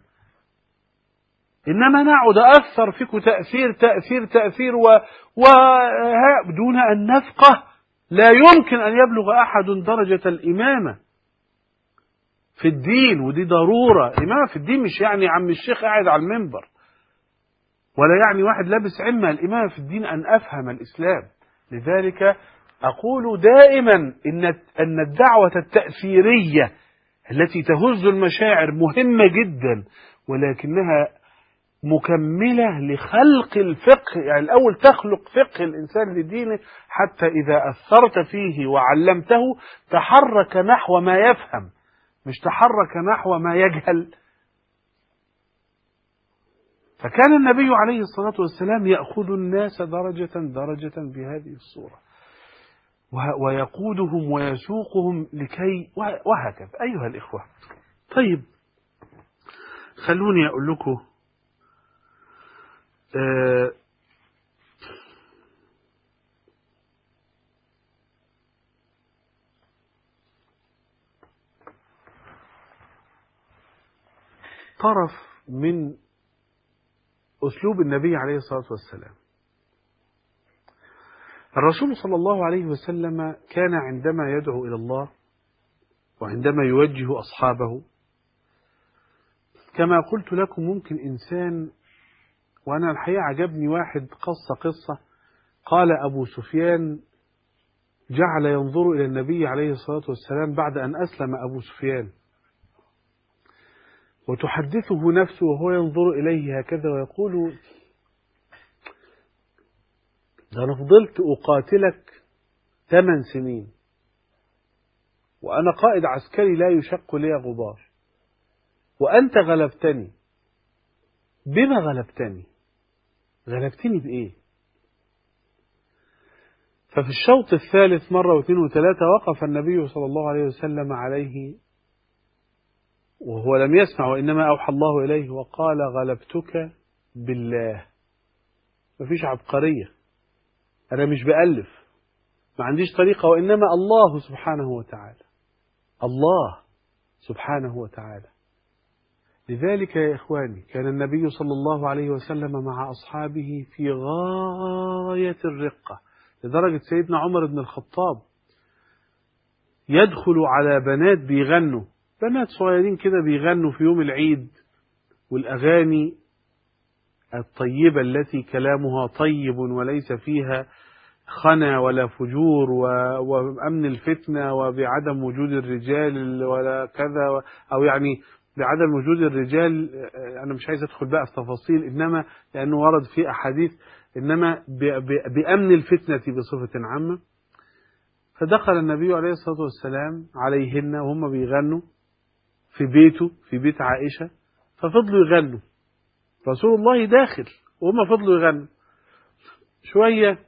إنما نعد أثر فيكم تأثير تأثير تأثير و... و... دون أن نفقه لا يمكن أن يبلغ أحد درجة الإمامة في الدين ودي ضرورة إمامة في الدين مش يعني عم الشيخ قاعد على المنبر ولا يعني واحد لابس عمة الإمامة في الدين أن أفهم الإسلام لذلك أقول دائما إن أن الدعوة التأثيرية التي تهز المشاعر مهمة جدا ولكنها مكملة لخلق الفقه يعني الأول تخلق فقه الإنسان لدينه حتى إذا أثرت فيه وعلمته تحرك نحو ما يفهم مش تحرك نحو ما يجهل فكان النبي عليه الصلاة والسلام يأخذ الناس درجة درجة بهذه الصورة ويقودهم ويسوقهم لكي وهكذا أيها الإخوة طيب خلوني أقول لكم آه طرف من أسلوب النبي عليه الصلاة والسلام الرسول صلى الله عليه وسلم كان عندما يدعو إلى الله وعندما يوجه أصحابه كما قلت لكم ممكن إنسان وأنا الحقيقة عجبني واحد قصة قصة قال أبو سفيان جعل ينظر إلى النبي عليه الصلاة والسلام بعد أن أسلم أبو سفيان وتحدثه نفسه وهو ينظر إليه هكذا ويقول ده أنا فضلت أقاتلك ثمان سنين وأنا قائد عسكري لا يشق لي غبار وأنت غلبتني بما غلبتني غلبتني بإيه ففي الشوط الثالث مرة واثنين وثلاثة وقف النبي صلى الله عليه وسلم عليه وهو لم يسمع وإنما أوحى الله إليه وقال غلبتك بالله مفيش عبقرية أنا مش بألف ما عنديش طريقة وإنما الله سبحانه وتعالى الله سبحانه وتعالى لذلك يا إخواني كان النبي صلى الله عليه وسلم مع أصحابه في غاية الرقة لدرجة سيدنا عمر بن الخطاب يدخل على بنات بيغنوا بنات صغيرين كده بيغنوا في يوم العيد والأغاني الطيبة التي كلامها طيب وليس فيها خنا ولا فجور و- وأمن الفتنة وبعدم وجود الرجال ولا كذا أو يعني بعدم وجود الرجال آه، أنا مش عايز أدخل بقى في تفاصيل إنما لأنه ورد في أحاديث إنما ب- ب- بأمن الفتنة بصفة عامة فدخل النبي عليه الصلاة والسلام عليهن وهم بيغنوا في بيته في بيت عائشة ففضلوا يغنوا رسول الله داخل وهم فضلوا يغنوا شوية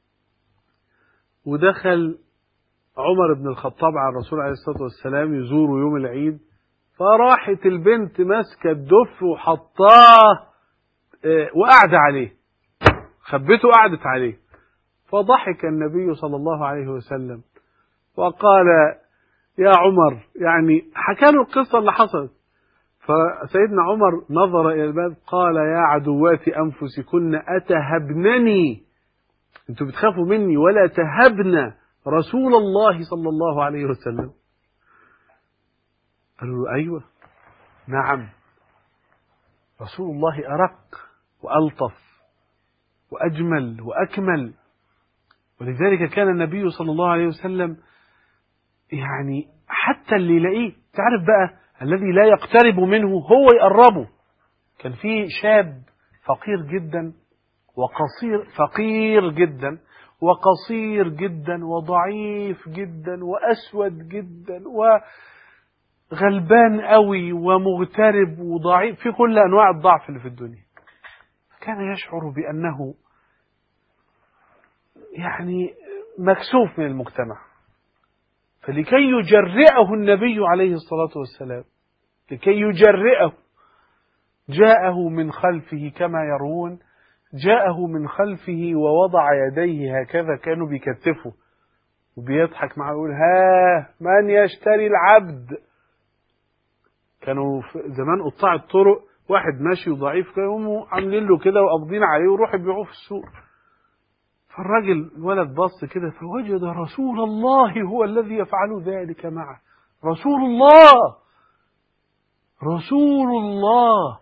ودخل عمر بن الخطاب على الرسول عليه الصلاة والسلام يزوره يوم العيد فراحت البنت ماسكة الدف وحطاه آه، وقعد عليه خبته وقعدت عليه فضحك النبي صلى الله عليه وسلم وقال يا عمر يعني حكى له القصة اللي حصلت فسيدنا عمر نظر إلى الباب قال يا عدوات أنفسكن أتهبنني أنتوا بتخافوا مني ولا تهبن رسول الله صلى الله عليه وسلم قالوا له أيوة نعم رسول الله أرق وألطف وأجمل وأكمل ولذلك كان النبي صلى الله عليه وسلم يعني حتى اللي يلاقيه تعرف بقى الذي لا يقترب منه هو يقربه كان في شاب فقير جدا وقصير فقير جدا وقصير جدا وضعيف جدا وأسود جدا وغلبان قوي ومغترب وضعيف في كل أنواع الضعف اللي في الدنيا كان يشعر بأنه يعني مكسوف من المجتمع فلكي يجرئه النبي عليه الصلاة والسلام لكي يجرئه جاءه من خلفه كما يرون جاءه من خلفه ووضع يديه هكذا كانوا بيكتفوا وبيضحك معه يقول ها من يشتري العبد كانوا في زمان قطاع الطرق واحد ماشي وضعيف كانوا يقوموا عاملين له كده وقابضين عليه ويروحوا يبيعوه في السوق فالراجل الولد بص كده فوجد رسول الله هو الذي يفعل ذلك معه رسول الله رسول الله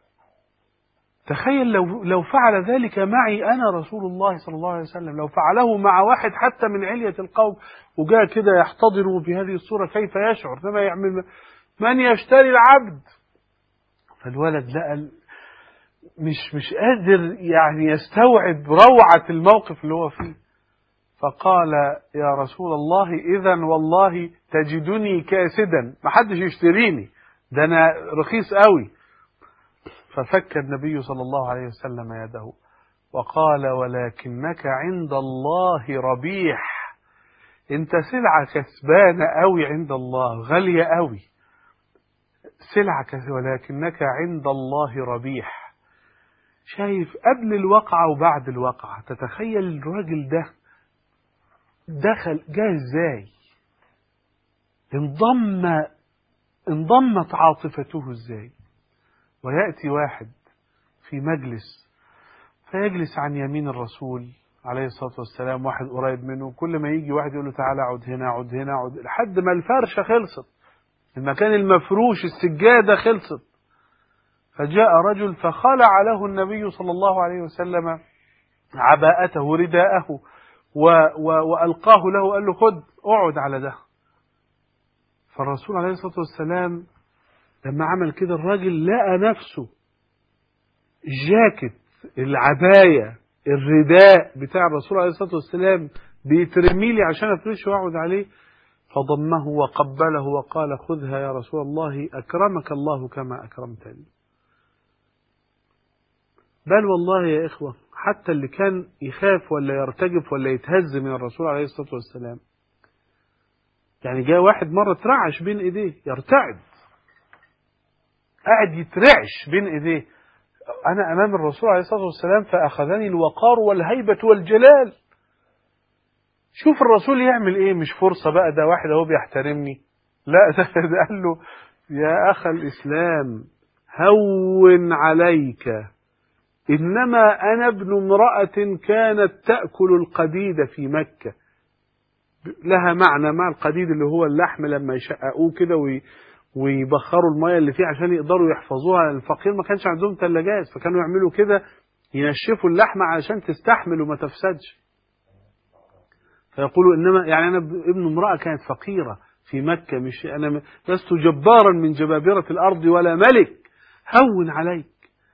تخيل لو لو فعل ذلك معي انا رسول الله صلى الله عليه وسلم لو فعله مع واحد حتى من علية القوم وجاء كده يحتضنه بهذه الصورة كيف يشعر كما يعمل من يشتري العبد فالولد لقى ال- مش مش قادر يعني يستوعب روعة الموقف اللي هو فيه فقال يا رسول الله إذا والله تجدني كاسدا ما حدش يشتريني ده أنا رخيص قوي ففك النبي صلى الله عليه وسلم يده وقال ولكنك عند الله ربيح انت سلعة كسبانة قوي عند الله غالية قوي سلعة كس- ولكنك عند الله ربيح شايف قبل الواقعة وبعد الواقعة تتخيل الراجل ده دخل جه ازاي انضم انضمت عاطفته ازاي ويأتي واحد في مجلس فيجلس عن يمين الرسول عليه الصلاة والسلام واحد قريب منه كل ما يجي واحد يقول له تعالى اقعد هنا اقعد هنا اقعد لحد ما الفرشة خلصت المكان المفروش السجادة خلصت فجاء رجل فخلع له النبي صلى الله عليه وسلم عباءته رداءه و و وألقاه له وقال له خد اقعد على ده فالرسول عليه الصلاة والسلام لما عمل كده الراجل لقى نفسه الجاكيت العباية الرداء بتاع الرسول عليه الصلاة والسلام بيترمي لي عشان افرشه واقعد عليه فضمه وقبله وقال خذها يا رسول الله أكرمك الله كما أكرمتني بل والله يا إخوة حتى اللي كان يخاف ولا يرتجف ولا يتهز من الرسول عليه الصلاة والسلام يعني جاء واحد مرة ترعش بين إيديه يرتعد قاعد يترعش بين إيديه أنا أمام الرسول عليه الصلاة والسلام فأخذني الوقار والهيبة والجلال شوف الرسول يعمل إيه مش فرصة بقى ده واحد أهو بيحترمني لا ده, ده قال له يا أخ الإسلام هون عليك إنما أنا ابن امرأة كانت تأكل القديد في مكة لها معنى مع القديد اللي هو اللحم لما يشققوه كده وي ويبخروا المية اللي فيه عشان يقدروا يحفظوها الفقير ما كانش عندهم ثلاجات فكانوا يعملوا كده ينشفوا اللحمة علشان تستحمل وما تفسدش فيقولوا انما يعني انا ابن امرأة كانت فقيرة في مكة مش انا لست جبارا من جبابرة الارض ولا ملك هون عليك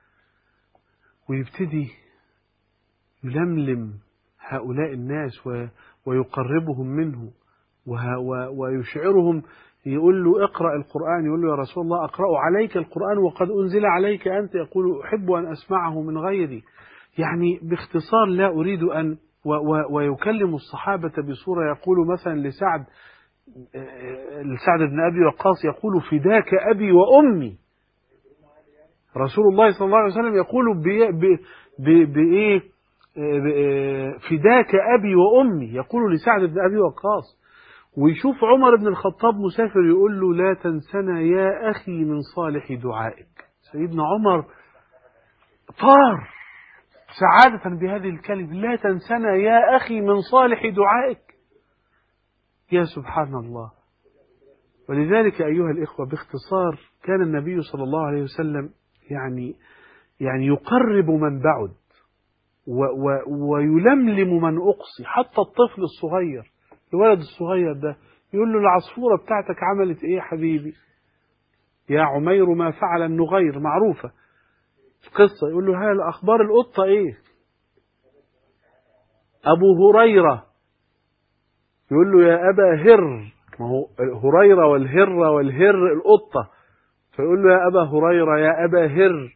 ويبتدي يلملم هؤلاء الناس ويقربهم منه ويشعرهم يقول له اقرأ القرآن يقول له يا رسول الله أقرأ عليك القرآن وقد أنزل عليك أنت يقول أحب أن أسمعه من غيري يعني باختصار لا أريد أن و و ويكلم الصحابة بصورة يقول مثلا لسعد لسعد بن أبي وقاص يقول فداك أبي وأمي رسول الله صلى الله عليه وسلم يقول بإيه فداك أبي وأمي يقول لسعد بن أبي وقاص ويشوف عمر بن الخطاب مسافر يقول له لا تنسنا يا أخي من صالح دعائك سيدنا عمر طار سعادة بهذه الكلمة لا تنسنا يا أخي من صالح دعائك يا سبحان الله ولذلك أيها الإخوة باختصار كان النبي صلى الله عليه وسلم يعني يعني يقرب من بعد و و ويلملم من أقصي حتى الطفل الصغير الولد الصغير ده يقول له العصفورة بتاعتك عملت ايه يا حبيبي يا عمير ما فعل النغير معروفة القصة يقول له ها الأخبار القطة ايه أبو هريرة يقول له يا أبا هر ما هو هريرة والهرة والهر القطة فيقول له يا أبا هريرة يا أبا هر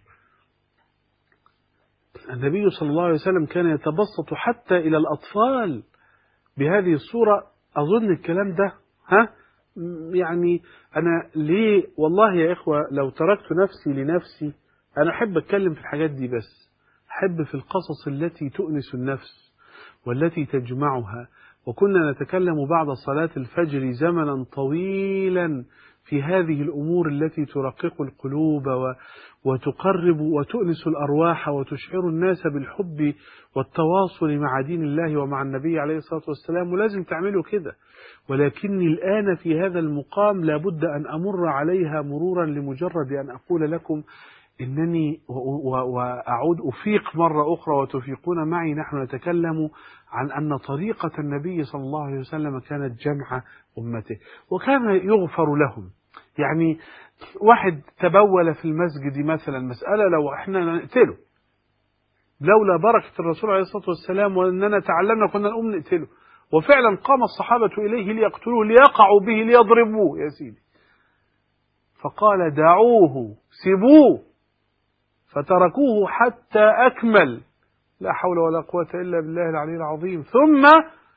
النبي صلى الله عليه وسلم كان يتبسط حتى إلى الأطفال بهذه الصورة أظن الكلام ده ها يعني أنا ليه والله يا إخوة لو تركت نفسي لنفسي أنا أحب أتكلم في الحاجات دي بس أحب في القصص التي تؤنس النفس والتي تجمعها وكنا نتكلم بعد صلاة الفجر زمنا طويلا في هذه الأمور التي ترقق القلوب وتقرب وتؤنس الأرواح وتشعر الناس بالحب والتواصل مع دين الله ومع النبي عليه الصلاة والسلام ولازم تعملوا كده ولكني الآن في هذا المقام لابد أن أمر عليها مرورا لمجرد أن أقول لكم إنني وأعود أفيق مرة أخرى وتفيقون معي نحن نتكلم عن أن طريقة النبي صلى الله عليه وسلم كانت جمع أمته وكان يغفر لهم يعني واحد تبول في المسجد مثلا مسألة لو احنا نقتله لولا بركة الرسول عليه الصلاة والسلام وأننا تعلمنا كنا نقوم نقتله وفعلا قام الصحابة إليه ليقتلوه ليقعوا به ليضربوه يا سيدي فقال دعوه سبوه فتركوه حتى أكمل لا حول ولا قوة إلا بالله العلي العظيم ثم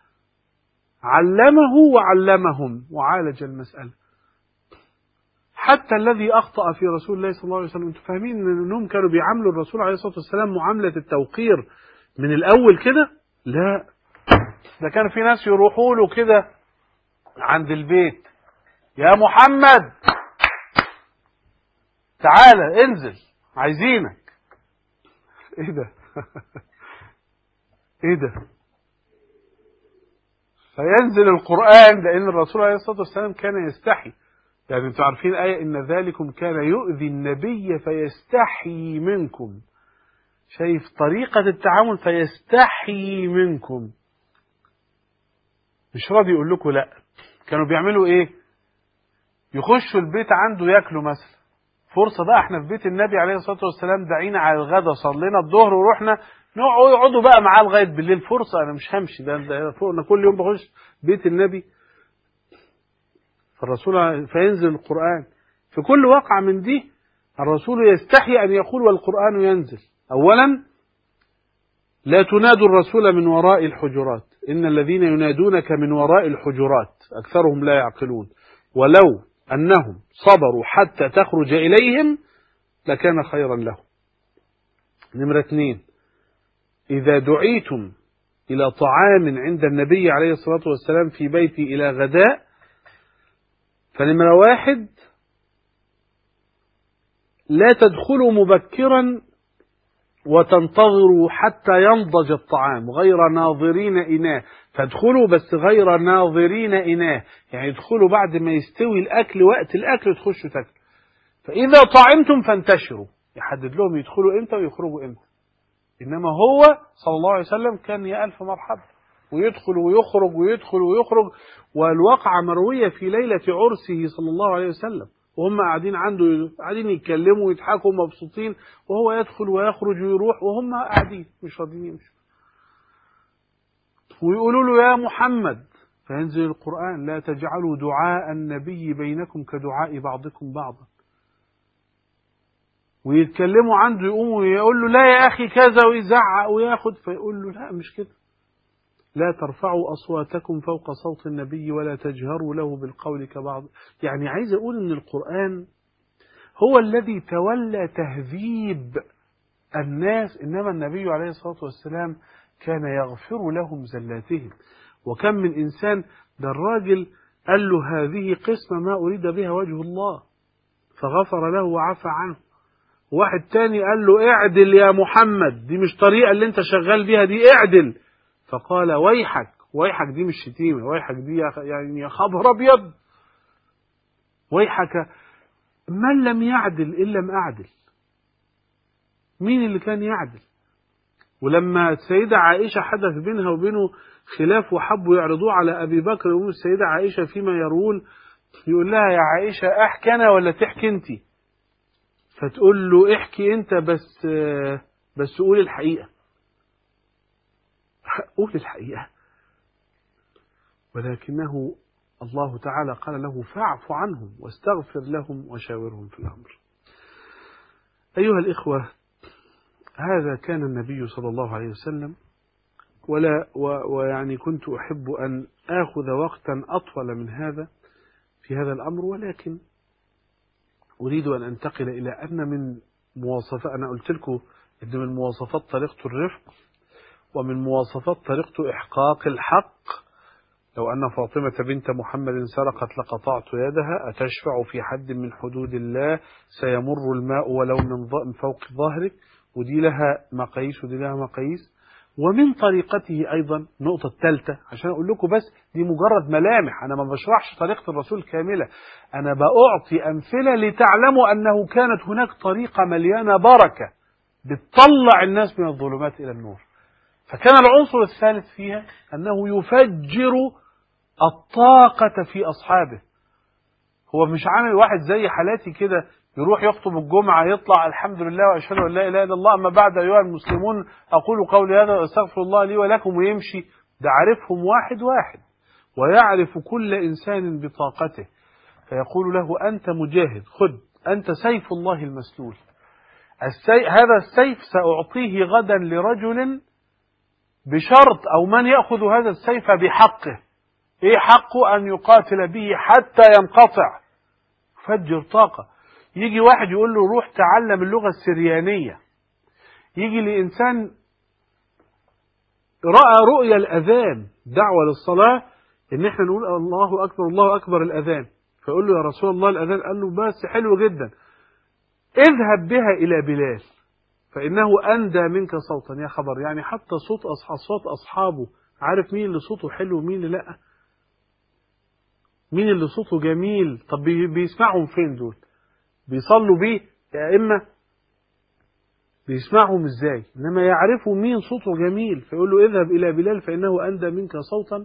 علمه وعلمهم وعالج المسألة حتى الذي أخطأ في رسول الله صلى الله عليه وسلم أنتم فاهمين أنهم كانوا بيعاملوا الرسول عليه الصلاة والسلام معاملة التوقير من الأول كده لا ده كان في ناس يروحوا له كده عند البيت يا محمد تعالى انزل عايزينك ايه ده ايه ده فينزل القرآن لأن الرسول عليه الصلاة والسلام كان يستحي يعني انتم عارفين آية إن ذلكم كان يؤذي النبي فيستحي منكم شايف طريقة التعامل فيستحي منكم مش راضي يقول لكم لا كانوا بيعملوا ايه يخشوا البيت عنده ياكلوا مثلا فرصة بقى احنا في بيت النبي عليه الصلاة والسلام دعينا على الغدا صلينا الظهر ورحنا نقعد يقعدوا بقى معاه لغاية بالليل فرصة انا مش همشي ده, ده فوقنا كل يوم بخش بيت النبي فالرسول فينزل القرآن في كل واقعة من دي الرسول يستحي أن يقول والقرآن ينزل أولا لا تنادوا الرسول من وراء الحجرات إن الذين ينادونك من وراء الحجرات أكثرهم لا يعقلون ولو أنهم صبروا حتى تخرج إليهم لكان خيرا لهم نمرة اثنين إذا دعيتم إلى طعام عند النبي عليه الصلاة والسلام في بيتي إلى غداء فنمرة واحد لا تدخلوا مبكرا وتنتظروا حتى ينضج الطعام غير ناظرين إناه فادخلوا بس غير ناظرين إناه يعني ادخلوا بعد ما يستوي الأكل وقت الأكل تخشوا تاكلوا فإذا طعمتم فانتشروا يحدد لهم يدخلوا إمتى ويخرجوا إمتى إنما هو صلى الله عليه وسلم كان يا ألف مرحبا ويدخل ويخرج ويدخل ويخرج والواقعة مروية في ليلة عرسه صلى الله عليه وسلم وهم قاعدين عنده قاعدين يتكلموا ويضحكوا مبسوطين وهو يدخل ويخرج ويروح وهم قاعدين مش راضيين يمشوا ويقولوا له يا محمد فينزل القرآن لا تجعلوا دعاء النبي بينكم كدعاء بعضكم بعضا ويتكلموا عنده يقوموا يقول له لا يا أخي كذا ويزعق وياخد فيقول له لا مش كده لا ترفعوا أصواتكم فوق صوت النبي ولا تجهروا له بالقول كبعض يعني عايز أقول أن القرآن هو الذي تولى تهذيب الناس إنما النبي عليه الصلاة والسلام كان يغفر لهم زلاتهم وكم من إنسان ده الراجل قال له هذه قسمة ما أريد بها وجه الله فغفر له وعفى عنه واحد تاني قال له اعدل يا محمد دي مش طريقة اللي انت شغال بيها دي اعدل فقال ويحك ويحك دي مش شتيمة ويحك دي يعني يا خبر أبيض ويحك من لم يعدل إن لم أعدل مين اللي كان يعدل ولما السيدة عائشة حدث بينها وبينه خلاف وحبوا يعرضوه على أبي بكر وأم السيدة عائشة فيما يروون يقول لها يا عائشة أحكي أنا ولا تحكي أنت فتقول له احكي أنت بس بس قول الحقيقة قول الحقيقة ولكنه الله تعالى قال له فاعف عنهم واستغفر لهم وشاورهم في الأمر أيها الإخوة هذا كان النبي صلى الله عليه وسلم ولا ويعني كنت أحب أن آخذ وقتا أطول من هذا في هذا الأمر ولكن أريد أن أنتقل إلى أن من مواصفات أنا قلت لكم أن من مواصفات طريقة الرفق ومن مواصفات طريقة إحقاق الحق لو أن فاطمة بنت محمد سرقت لقطعت يدها أتشفع في حد من حدود الله سيمر الماء ولو من فوق ظهرك ودي لها مقاييس ودي لها مقاييس ومن طريقته أيضا النقطة الثالثة عشان أقول لكم بس دي مجرد ملامح أنا ما بشرحش طريقة الرسول كاملة أنا بأعطي أمثلة لتعلموا أنه كانت هناك طريقة مليانة بركة بتطلع الناس من الظلمات إلى النور فكان العنصر الثالث فيها أنه يفجر الطاقة في أصحابه هو مش عامل واحد زي حالاتي كده يروح يخطب الجمعة يطلع الحمد لله وأشهد أن لا إله إلا الله أما بعد أيها المسلمون أقول قولي هذا وأستغفر الله لي ولكم ويمشي ده عارفهم واحد واحد ويعرف كل إنسان بطاقته فيقول له أنت مجاهد خذ أنت سيف الله المسلول السي... هذا السيف سأعطيه غدا لرجل بشرط أو من يأخذ هذا السيف بحقه إيه حقه أن يقاتل به حتى ينقطع فجر طاقة يجي واحد يقول له روح تعلم اللغة السريانية يجي لإنسان رأى رؤيا الأذان دعوة للصلاة إن إحنا نقول الله أكبر الله أكبر الأذان فيقول له يا رسول الله الأذان قال له بس حلو جدا اذهب بها إلى بلال فإنه أندى منك صوتا يا خبر يعني حتى صوت أصحاب أصحابه عارف مين اللي صوته حلو ومين اللي لأ مين اللي صوته جميل طب بيسمعهم فين دول بيصلوا بيه يا إما بيسمعهم ازاي انما يعرفوا مين صوته جميل فيقول له اذهب الى بلال فانه اندى منك صوتا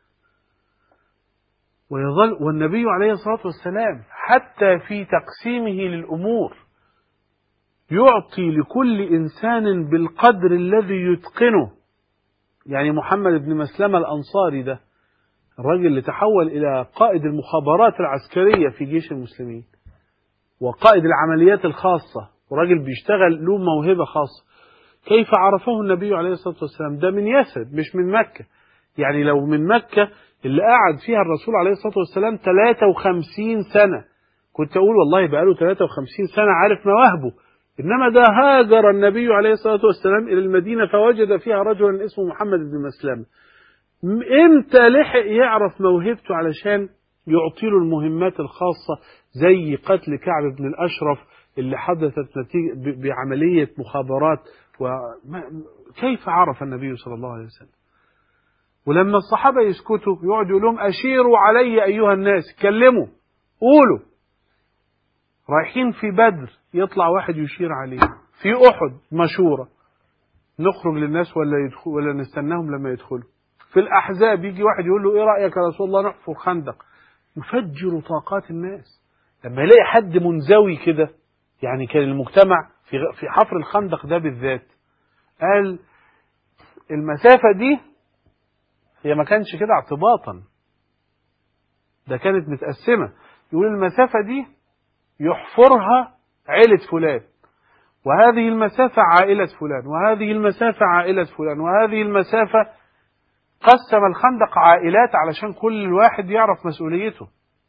ويظل والنبي عليه الصلاه والسلام حتى في تقسيمه للامور يعطي لكل انسان بالقدر الذي يتقنه يعني محمد بن مسلمه الانصاري ده الراجل اللي تحول الى قائد المخابرات العسكريه في جيش المسلمين وقائد العمليات الخاصه وراجل بيشتغل له موهبة خاصة كيف عرفه النبي عليه الصلاة والسلام ده من يثرب مش من مكة يعني لو من مكة اللي قعد فيها الرسول عليه الصلاة والسلام 53 سنة كنت أقول والله بقاله 53 سنة عارف مواهبه إنما ده هاجر النبي عليه الصلاة والسلام إلى المدينة فوجد فيها رجلا اسمه محمد بن مسلمة إمتى لحق يعرف موهبته علشان يعطي له المهمات الخاصة زي قتل كعب بن الأشرف اللي حدثت نتيجة بعملية مخابرات وكيف عرف النبي صلى الله عليه وسلم ولما الصحابة يسكتوا يقعد يقول لهم أشيروا علي أيها الناس كلموا قولوا رايحين في بدر يطلع واحد يشير عليه في أحد مشورة نخرج للناس ولا يدخل ولا نستناهم لما يدخلوا في الأحزاب يجي واحد يقول له إيه رأيك يا رسول الله نحفر خندق يفجر طاقات الناس لما يلاقي حد منزوي كده يعني كان المجتمع في في حفر الخندق ده بالذات قال المسافة دي هي ما كانش كده اعتباطا ده كانت متقسمة يقول المسافة دي يحفرها عيلة فلان وهذه المسافة عائلة فلان وهذه المسافة عائلة فلان وهذه المسافة قسم الخندق عائلات علشان كل واحد يعرف مسؤوليته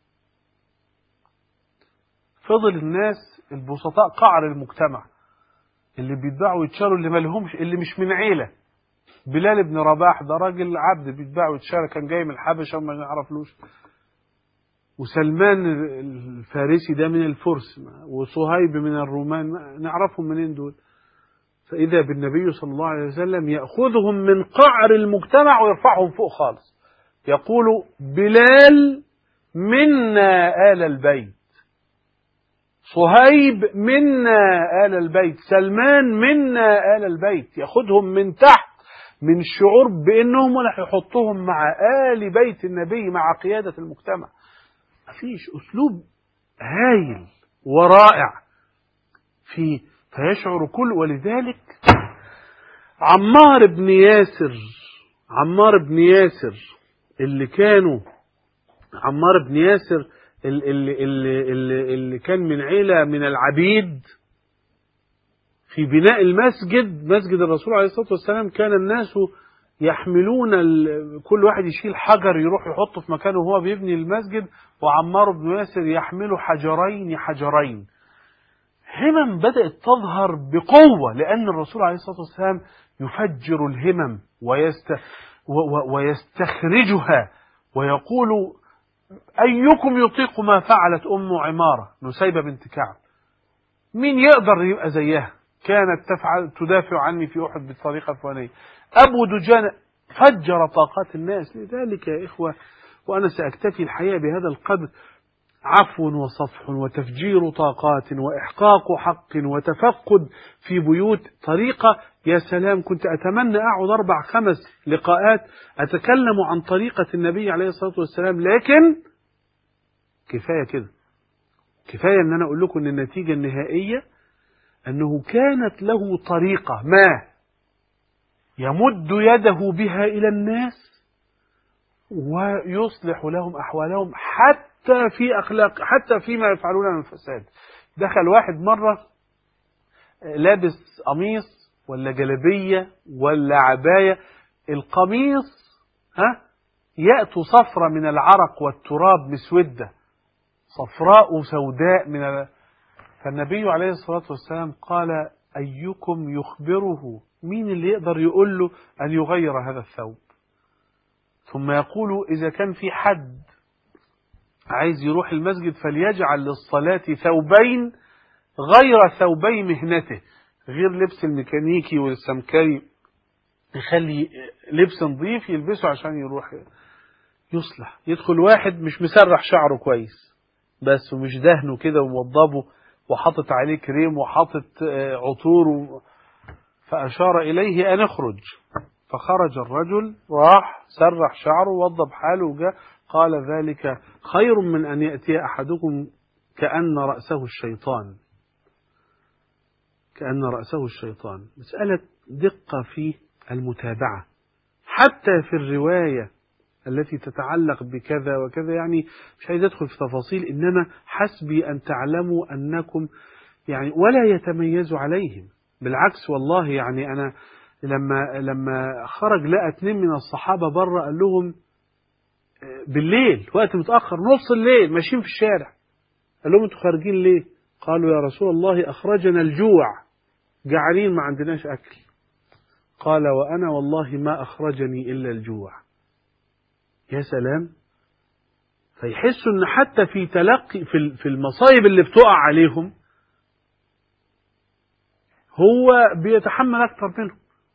فضل الناس البسطاء قعر المجتمع اللي بيتباعوا ويتشاروا اللي مالهمش اللي مش من عيلة بلال بن رباح ده راجل عبد بيتباع ويتشارى كان جاي من الحبشة وما نعرفلوش وسلمان الفارسي ده من الفرس وصهيب من الرومان نعرفهم منين دول فإذا بالنبي صلى الله عليه وسلم يأخذهم من قعر المجتمع ويرفعهم فوق خالص يقول بلال منا آل البيت صهيب منا آل البيت سلمان منا آل البيت ياخدهم من تحت من الشعور بأنهم ولا يحطهم مع آل بيت النبي مع قيادة المجتمع مفيش أسلوب هايل ورائع في فيشعر كل ولذلك عمار بن ياسر عمار بن ياسر اللي كانوا عمار بن ياسر اللي, اللي, اللي, اللي كان من عيلة من العبيد في بناء المسجد مسجد الرسول عليه الصلاة والسلام كان الناس يحملون كل واحد يشيل حجر يروح يحطه في مكانه وهو بيبني المسجد وعمار بن ياسر يحمل حجرين حجرين همم بدأت تظهر بقوة لأن الرسول عليه الصلاة والسلام يفجر الهمم ويست ويستخرجها ويقول أيكم يطيق ما فعلت أم عمارة نسيبة بنت كعب مين يقدر يبقى زيها كانت تفعل تدافع عني في أحد بالطريقة الفلانية أبو دجانة فجر طاقات الناس لذلك يا إخوة وأنا سأكتفي الحقيقة بهذا القدر عفو وصفح وتفجير طاقات وإحقاق حق وتفقد في بيوت طريقة يا سلام كنت أتمنى أقعد أربع خمس لقاءات أتكلم عن طريقة النبي عليه الصلاة والسلام لكن كفاية كده كفاية أن أنا أقول لكم أن النتيجة النهائية أنه كانت له طريقة ما يمد يده بها إلى الناس ويصلح لهم أحوالهم حتى في أخلاق حتى فيما يفعلون من الفساد دخل واحد مرة لابس قميص ولا جلبية ولا عباية القميص ها يأتوا صفرة من العرق والتراب مسودة صفراء وسوداء من ال... فالنبي عليه الصلاة والسلام قال أيكم يخبره مين اللي يقدر يقول له أن يغير هذا الثوب ثم يقول إذا كان في حد عايز يروح المسجد فليجعل للصلاة ثوبين غير ثوبي مهنته غير لبس الميكانيكي والسمكري يخلي لبس نظيف يلبسه عشان يروح يصلح يدخل واحد مش مسرح شعره كويس بس ومش دهنه كده وموضبه وحاطط عليه كريم وحاطط عطور و... فأشار إليه أن اخرج فخرج الرجل راح سرح شعره ووضب حاله وجاء قال ذلك خير من أن يأتي أحدكم كأن رأسه الشيطان كأن رأسه الشيطان مسألة دقة في المتابعة حتى في الرواية التي تتعلق بكذا وكذا يعني مش عايز ادخل في تفاصيل انما حسبي ان تعلموا انكم يعني ولا يتميز عليهم بالعكس والله يعني انا لما لما خرج لقى اتنين من الصحابه بره قال لهم بالليل وقت متاخر نص الليل ماشيين في الشارع قال لهم انتوا خارجين ليه؟ قالوا يا رسول الله اخرجنا الجوع جعانين ما عندناش اكل قال وانا والله ما اخرجني الا الجوع يا سلام فيحسوا ان حتى في تلقي في في المصايب اللي بتقع عليهم هو بيتحمل أكثر منه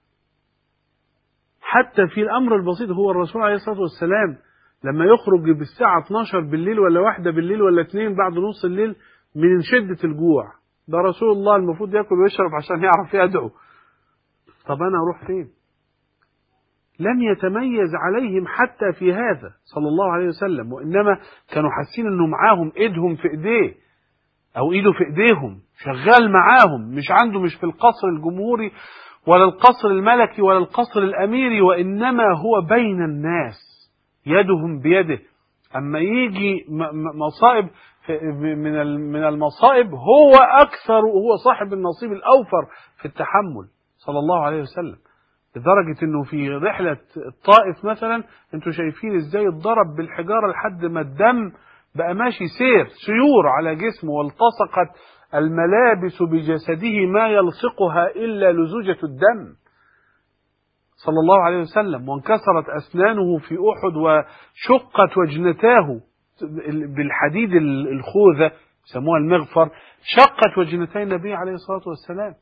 حتى في الأمر البسيط هو الرسول عليه الصلاة والسلام لما يخرج بالساعة 12 بالليل ولا واحدة بالليل ولا اثنين بعد نص الليل من شدة الجوع ده رسول الله المفروض ياكل ويشرب عشان يعرف يدعو طب أنا أروح فين لم يتميز عليهم حتى في هذا صلى الله عليه وسلم وإنما كانوا حاسين أنه معاهم إيدهم في إيديه أو إيده في إيديهم شغال معاهم مش عنده مش في القصر الجمهوري ولا القصر الملكي ولا القصر الأميري وإنما هو بين الناس يدهم بيده أما يجي مصائب من من المصائب هو أكثر وهو صاحب النصيب الأوفر في التحمل صلى الله عليه وسلم لدرجة انه في رحلة الطائف مثلا انتوا شايفين ازاي اتضرب بالحجارة لحد ما الدم بقى ماشي سير سيور على جسمه والتصقت الملابس بجسده ما يلصقها إلا لزوجة الدم صلى الله عليه وسلم وانكسرت أسنانه في أحد وشقت وجنتاه بالحديد الخوذة يسموها المغفر شقت وجنتي النبي عليه الصلاة والسلام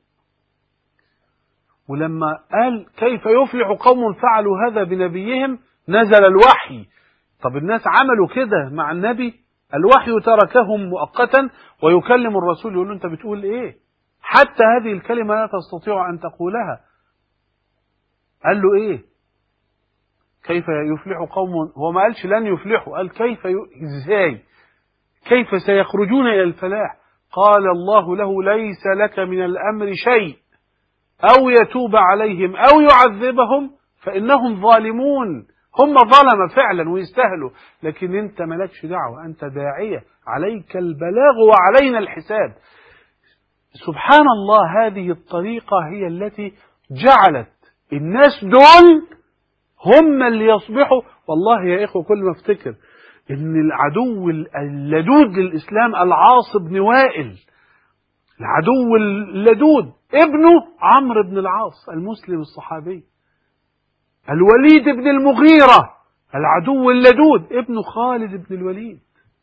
ولما قال كيف يفلح قوم فعلوا هذا بنبيهم نزل الوحي طب الناس عملوا كده مع النبي الوحي تركهم مؤقتا ويكلم الرسول يقول له انت بتقول ايه حتى هذه الكلمة لا تستطيع ان تقولها قال له ايه كيف يفلح قوم هو ما قالش لن يفلحوا قال كيف ي... ازاي كيف سيخرجون الى الفلاح قال الله له ليس لك من الامر شيء او يتوب عليهم او يعذبهم فانهم ظالمون هم ظلم فعلا ويستاهلوا لكن انت مالكش دعوه انت داعيه عليك البلاغ وعلينا الحساب سبحان الله هذه الطريقه هي التي جعلت الناس دول هم اللي يصبحوا والله يا إخوة كل ما افتكر إن العدو اللدود للإسلام العاص بن وائل العدو اللدود ابنه عمرو بن العاص المسلم الصحابي الوليد بن المغيرة العدو اللدود ابن خالد بن الوليد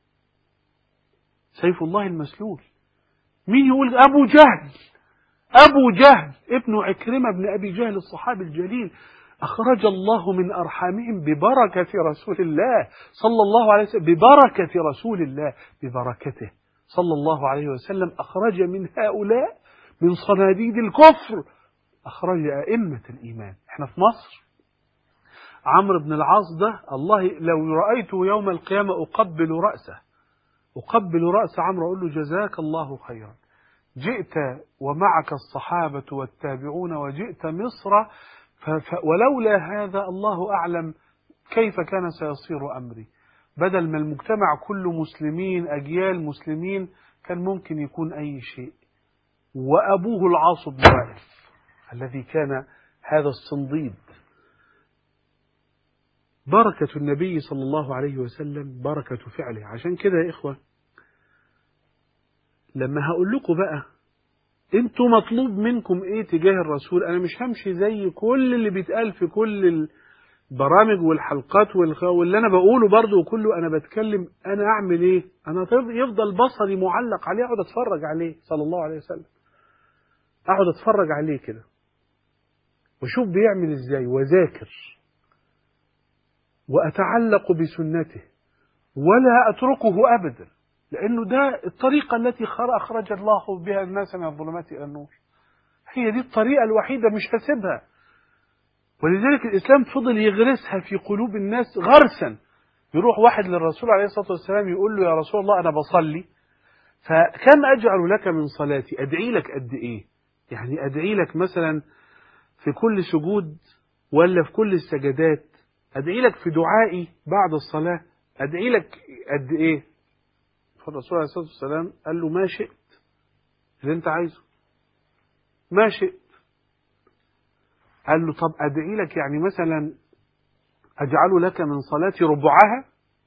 سيف الله المسلول مين يقول أبو جهل أبو جهل ابن عكرمة بن أبي جهل الصحابي الجليل أخرج الله من أرحامهم ببركة رسول الله صلى الله عليه وسلم ببركة رسول الله ببركته صلى الله عليه وسلم أخرج من هؤلاء من صناديد الكفر أخرج أئمة الإيمان احنا في مصر عمرو بن العاص ده الله لو رأيته يوم القيامة أقبل رأسه أقبل رأس عمرو أقول له جزاك الله خيرا جئت ومعك الصحابة والتابعون وجئت مصر ولولا هذا الله أعلم كيف كان سيصير أمري بدل ما المجتمع كله مسلمين أجيال مسلمين كان ممكن يكون أي شيء وأبوه العاص بن وائل الذي كان هذا الصنديد بركة النبي صلى الله عليه وسلم بركة فعله عشان كده يا إخوة لما هقول لكم بقى انتوا مطلوب منكم ايه تجاه الرسول انا مش همشي زي كل اللي بيتقال في كل البرامج والحلقات واللي انا بقوله برضه وكله انا بتكلم انا اعمل ايه انا يفضل بصري معلق عليه اقعد اتفرج عليه صلى الله عليه وسلم اقعد اتفرج عليه كده واشوف بيعمل ازاي واذاكر واتعلق بسنته ولا اتركه ابدا لأنه ده الطريقة التي أخرج الله بها الناس من الظلمات إلى النور هي دي الطريقة الوحيدة مش هسيبها ولذلك الإسلام فضل يغرسها في قلوب الناس غرسا يروح واحد للرسول عليه الصلاة والسلام يقول له يا رسول الله أنا بصلي فكم أجعل لك من صلاتي أدعي لك قد إيه يعني أدعي لك مثلا في كل سجود ولا في كل السجدات أدعي لك في دعائي بعد الصلاة أدعي لك قد إيه فالرسول عليه الصلاة والسلام قال له ما شئت اللي انت عايزه ما شئت قال له طب أدعي لك يعني مثلا أجعل لك من صلاتي ربعها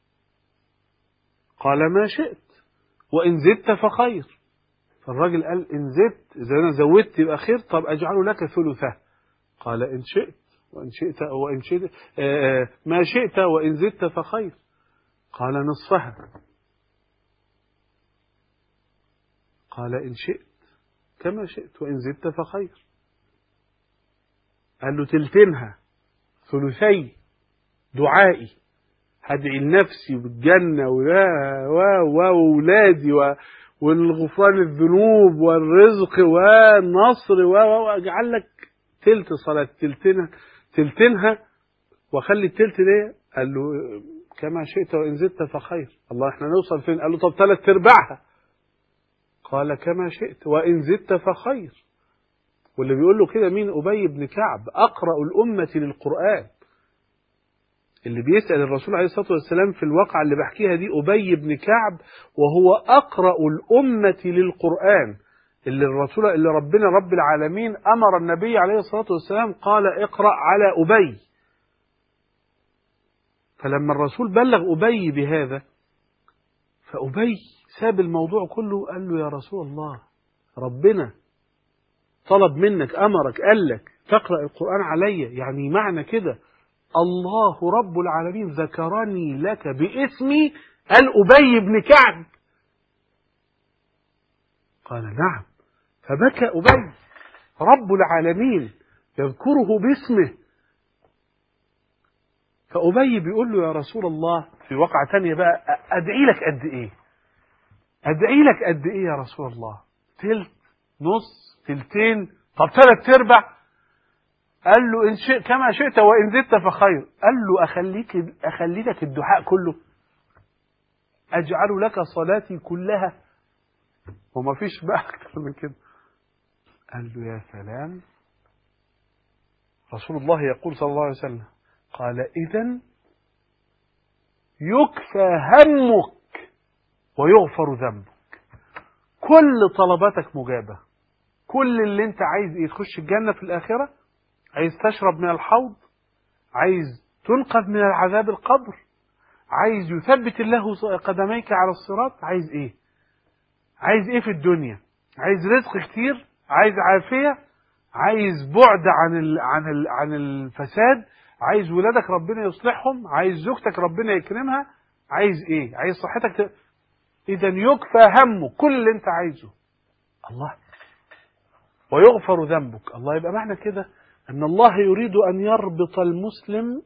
قال ما شئت وإن زدت فخير فالراجل قال إن زدت إذا أنا زودت يبقى خير طب أجعل لك ثلثه قال إن شئت وإن شئت وإن شئت ما شئت وإن زدت فخير قال نصفها قال إن شئت كما شئت وإن زدت فخير قال له تلتينها ثلثي دعائي هدعي لنفسي بالجنة وأولادي والغفران الذنوب والرزق والنصر وأجعل لك تلت صلاة تلتينها تلتينها وأخلي التلت ده قال له كما شئت وإن زدت فخير الله احنا نوصل فين قال له طب ثلاث ارباعها قال كما شئت وإن زدت فخير واللي بيقول له كده مين أبي بن كعب أقرأ الأمة للقرآن اللي بيسأل الرسول عليه الصلاة والسلام في الواقعة اللي بحكيها دي أبي بن كعب وهو أقرأ الأمة للقرآن اللي الرسول اللي ربنا رب العالمين أمر النبي عليه الصلاة والسلام قال اقرأ على أبي فلما الرسول بلغ أبي بهذا فأبي ساب الموضوع كله قال له يا رسول الله ربنا طلب منك أمرك قال لك تقرأ القرآن علي يعني معنى كده الله رب العالمين ذكرني لك باسمي قال أبي بن كعب قال نعم فبكى أبي رب العالمين يذكره باسمه فأبي بيقول له يا رسول الله في وقعة تانية بقى أدعي لك قد إيه أدعي لك قد إيه يا رسول الله تلت نص تلتين طب ثلاث ارباع قال له إن شئت كما شئت وإن زدت فخير قال له أخليك أخلي لك الدعاء كله أجعل لك صلاتي كلها وما فيش بقى أكتر من كده قال له يا سلام رسول الله يقول صلى الله عليه وسلم قال إذا يكفى همك ويغفر ذنبك كل طلباتك مجابة كل اللي انت عايز ايه تخش الجنة في الآخرة عايز تشرب من الحوض عايز تنقذ من العذاب القبر عايز يثبت الله قدميك على الصراط عايز ايه عايز ايه في الدنيا عايز رزق كتير عايز عافية عايز بعد عن ال عن ال عن الفساد عايز ولادك ربنا يصلحهم عايز زوجتك ربنا يكرمها عايز ايه عايز صحتك ت... اذا يكفى همه كل اللي انت عايزه الله ويغفر ذنبك الله يبقى معنى كده ان الله يريد ان يربط المسلم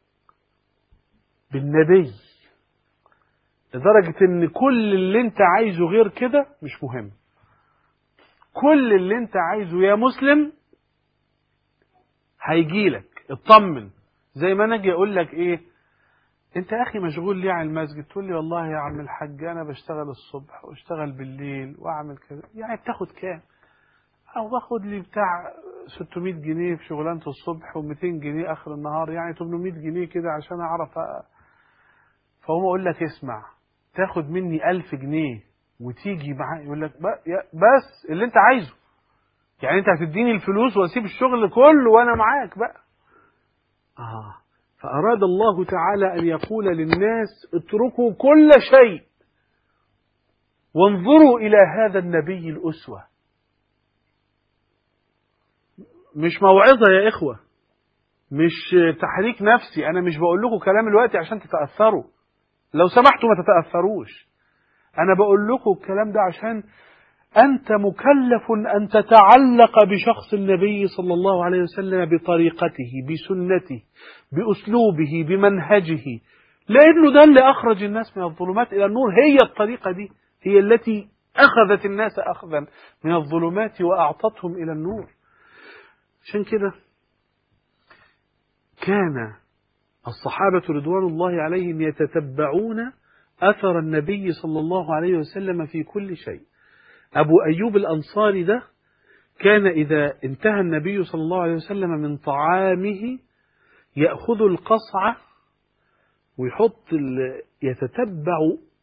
بالنبي لدرجة ان كل اللي انت عايزه غير كده مش مهم كل اللي انت عايزه يا مسلم هيجيلك اطمن زي ما انا اجي اقول لك ايه انت يا اخي مشغول ليه عن المسجد تقول لي والله يا عم الحاج انا بشتغل الصبح واشتغل بالليل واعمل كذا يعني بتاخد كام او باخد لي بتاع 600 جنيه في شغلانه الصبح و200 جنيه اخر النهار يعني 800 جنيه كده عشان اعرف أ... فهم اقول لك اسمع تاخد مني 1000 جنيه وتيجي معايا يقول لك بس اللي انت عايزه يعني انت هتديني الفلوس واسيب الشغل كله وانا معاك بقى آه فأراد الله تعالى أن يقول للناس اتركوا كل شيء وانظروا إلى هذا النبي الأسوة مش موعظة يا إخوة مش تحريك نفسي أنا مش بقول لكم كلام الوقت عشان تتأثروا لو سمحتوا ما تتأثروش أنا بقول لكم الكلام ده عشان أنت مكلف أن تتعلق بشخص النبي صلى الله عليه وسلم بطريقته بسنته بأسلوبه بمنهجه لأنه ده اللي أخرج الناس من الظلمات إلى النور هي الطريقة دي هي التي أخذت الناس أخذا من الظلمات وأعطتهم إلى النور عشان كده كان الصحابة رضوان الله عليهم يتتبعون أثر النبي صلى الله عليه وسلم في كل شيء أبو أيوب الأنصاري ده كان إذا انتهى النبي صلى الله عليه وسلم من طعامه يأخذ القصعة ويحط يتتبع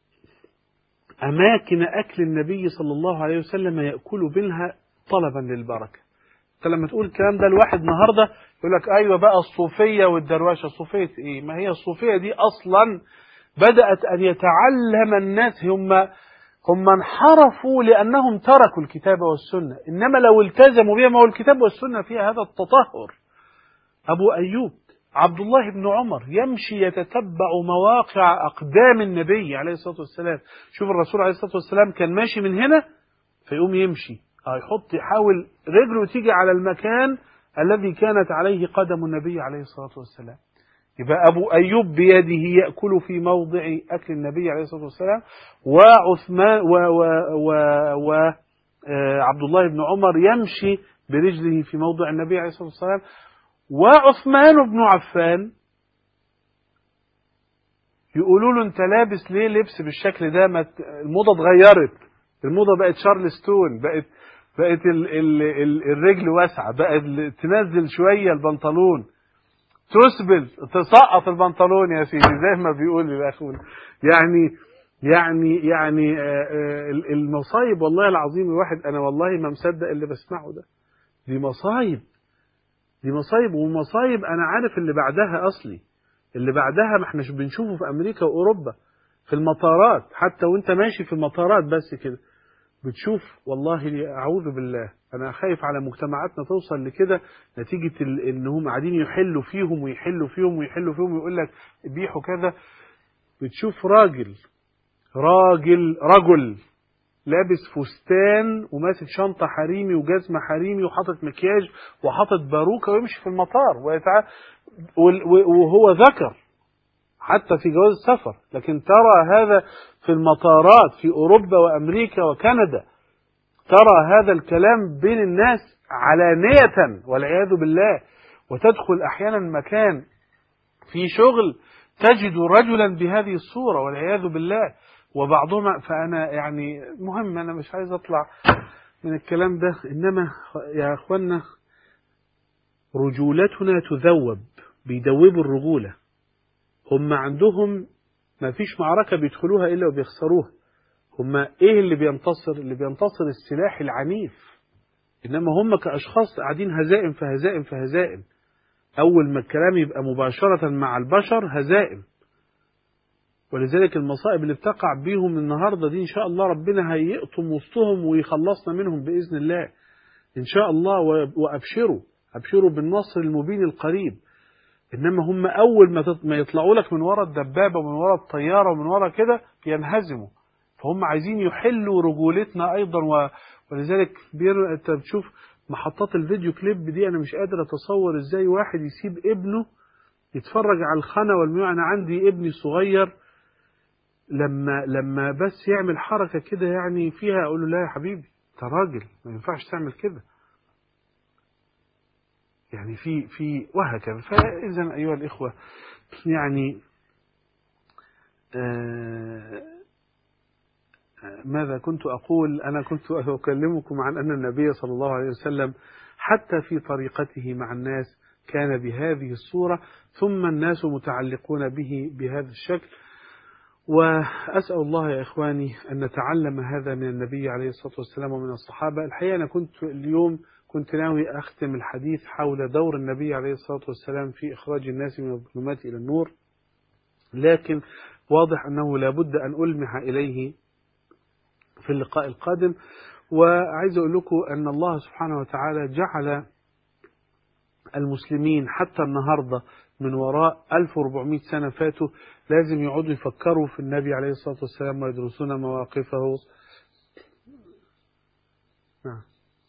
أماكن أكل النبي صلى الله عليه وسلم يأكل منها طلبا للبركة انت لما تقول الكلام ده الواحد النهارده يقول لك ايوه بقى الصوفيه والدروشه صوفيه ايه ما هي الصوفيه دي اصلا بدات ان يتعلم الناس هم هم انحرفوا لأنهم تركوا الكتاب والسنة إنما لو التزموا بها ما هو الكتاب والسنة فيها هذا التطهر أبو أيوب عبد الله بن عمر يمشي يتتبع مواقع أقدام النبي عليه الصلاة والسلام شوف الرسول عليه الصلاة والسلام كان ماشي من هنا فيقوم يمشي اه يحط يحاول رجله تيجي على المكان الذي كانت عليه قدم النبي عليه الصلاة والسلام يبقى أبو أيوب بيده يأكل في موضع أكل النبي عليه الصلاة والسلام وعثمان و و و و آه، عبد الله بن عمر يمشي برجله في موضع النبي عليه الصلاة والسلام وعثمان بن عفان يقولوا له انت لابس ليه لبس بالشكل ده ما ت- الموضه اتغيرت الموضه بقت شارلستون بقت بقت ال ال ال الرجل واسعه بقت ال- تنزل شويه البنطلون تسبل تسقط البنطلون يا سيدي زي ما بيقول لي اخونا يعني يعني يعني آه، آه، المصايب والله العظيم الواحد انا والله ما مصدق اللي بسمعه ده دي مصايب دي مصايب ومصايب انا عارف اللي بعدها اصلي اللي بعدها ما احناش بنشوفه في امريكا واوروبا في المطارات حتى وانت ماشي في المطارات بس كده بتشوف والله اعوذ بالله انا خايف على مجتمعاتنا توصل لكده نتيجه ال- انهم قاعدين يحلوا فيهم ويحلوا فيهم ويحلوا فيهم ويقول لك بيحوا كذا بتشوف راجل راجل رجل لابس فستان وماسك شنطة حريمي وجزمة حريمي وحاطط مكياج وحاطط باروكة ويمشي في المطار ويتع... وال- وهو ذكر حتى في جواز السفر لكن ترى هذا في المطارات في أوروبا وأمريكا وكندا ترى هذا الكلام بين الناس علانية والعياذ بالله وتدخل أحيانا مكان في شغل تجد رجلا بهذه الصورة والعياذ بالله وبعضهم فأنا يعني مهم أنا مش عايز أطلع من الكلام ده إنما يا أخوانا رجولتنا تذوب بيدوبوا الرجولة هم عندهم ما فيش معركة بيدخلوها إلا وبيخسروها هم إيه اللي بينتصر اللي بينتصر السلاح العنيف إنما هم كأشخاص قاعدين هزائم فهزائم فهزائم أول ما الكلام يبقى مباشرة مع البشر هزائم ولذلك المصائب اللي بتقع بيهم النهاردة دي إن شاء الله ربنا هيقطم وسطهم ويخلصنا منهم بإذن الله إن شاء الله و- وأبشروا أبشروا بالنصر المبين القريب إنما هم أول ما تط- ما يطلعوا لك من ورا الدبابة ومن ورا الطيارة ومن ورا كده ينهزموا فهم عايزين يحلوا رجولتنا أيضا و... ولذلك بير... أنت بتشوف محطات الفيديو كليب دي أنا مش قادر أتصور إزاي واحد يسيب ابنه يتفرج على الخنا والميوع أنا عندي ابني صغير لما لما بس يعمل حركة كده يعني فيها أقول له لا يا حبيبي أنت راجل ما ينفعش تعمل كده يعني في في وهكذا فإذا أيها الإخوة يعني آه ماذا كنت أقول أنا كنت أكلمكم عن أن النبي صلى الله عليه وسلم حتى في طريقته مع الناس كان بهذه الصورة ثم الناس متعلقون به بهذا الشكل وأسأل الله يا إخواني أن نتعلم هذا من النبي عليه الصلاة والسلام ومن الصحابة الحقيقة أنا كنت اليوم كنت ناوي أختم الحديث حول دور النبي عليه الصلاة والسلام في إخراج الناس من الظلمات إلى النور لكن واضح أنه لابد أن ألمح إليه في اللقاء القادم وعايز أقول لكم أن الله سبحانه وتعالى جعل المسلمين حتى النهاردة من وراء 1400 سنة فاتوا لازم يقعدوا يفكروا في النبي عليه الصلاة والسلام ويدرسون مواقفه نعم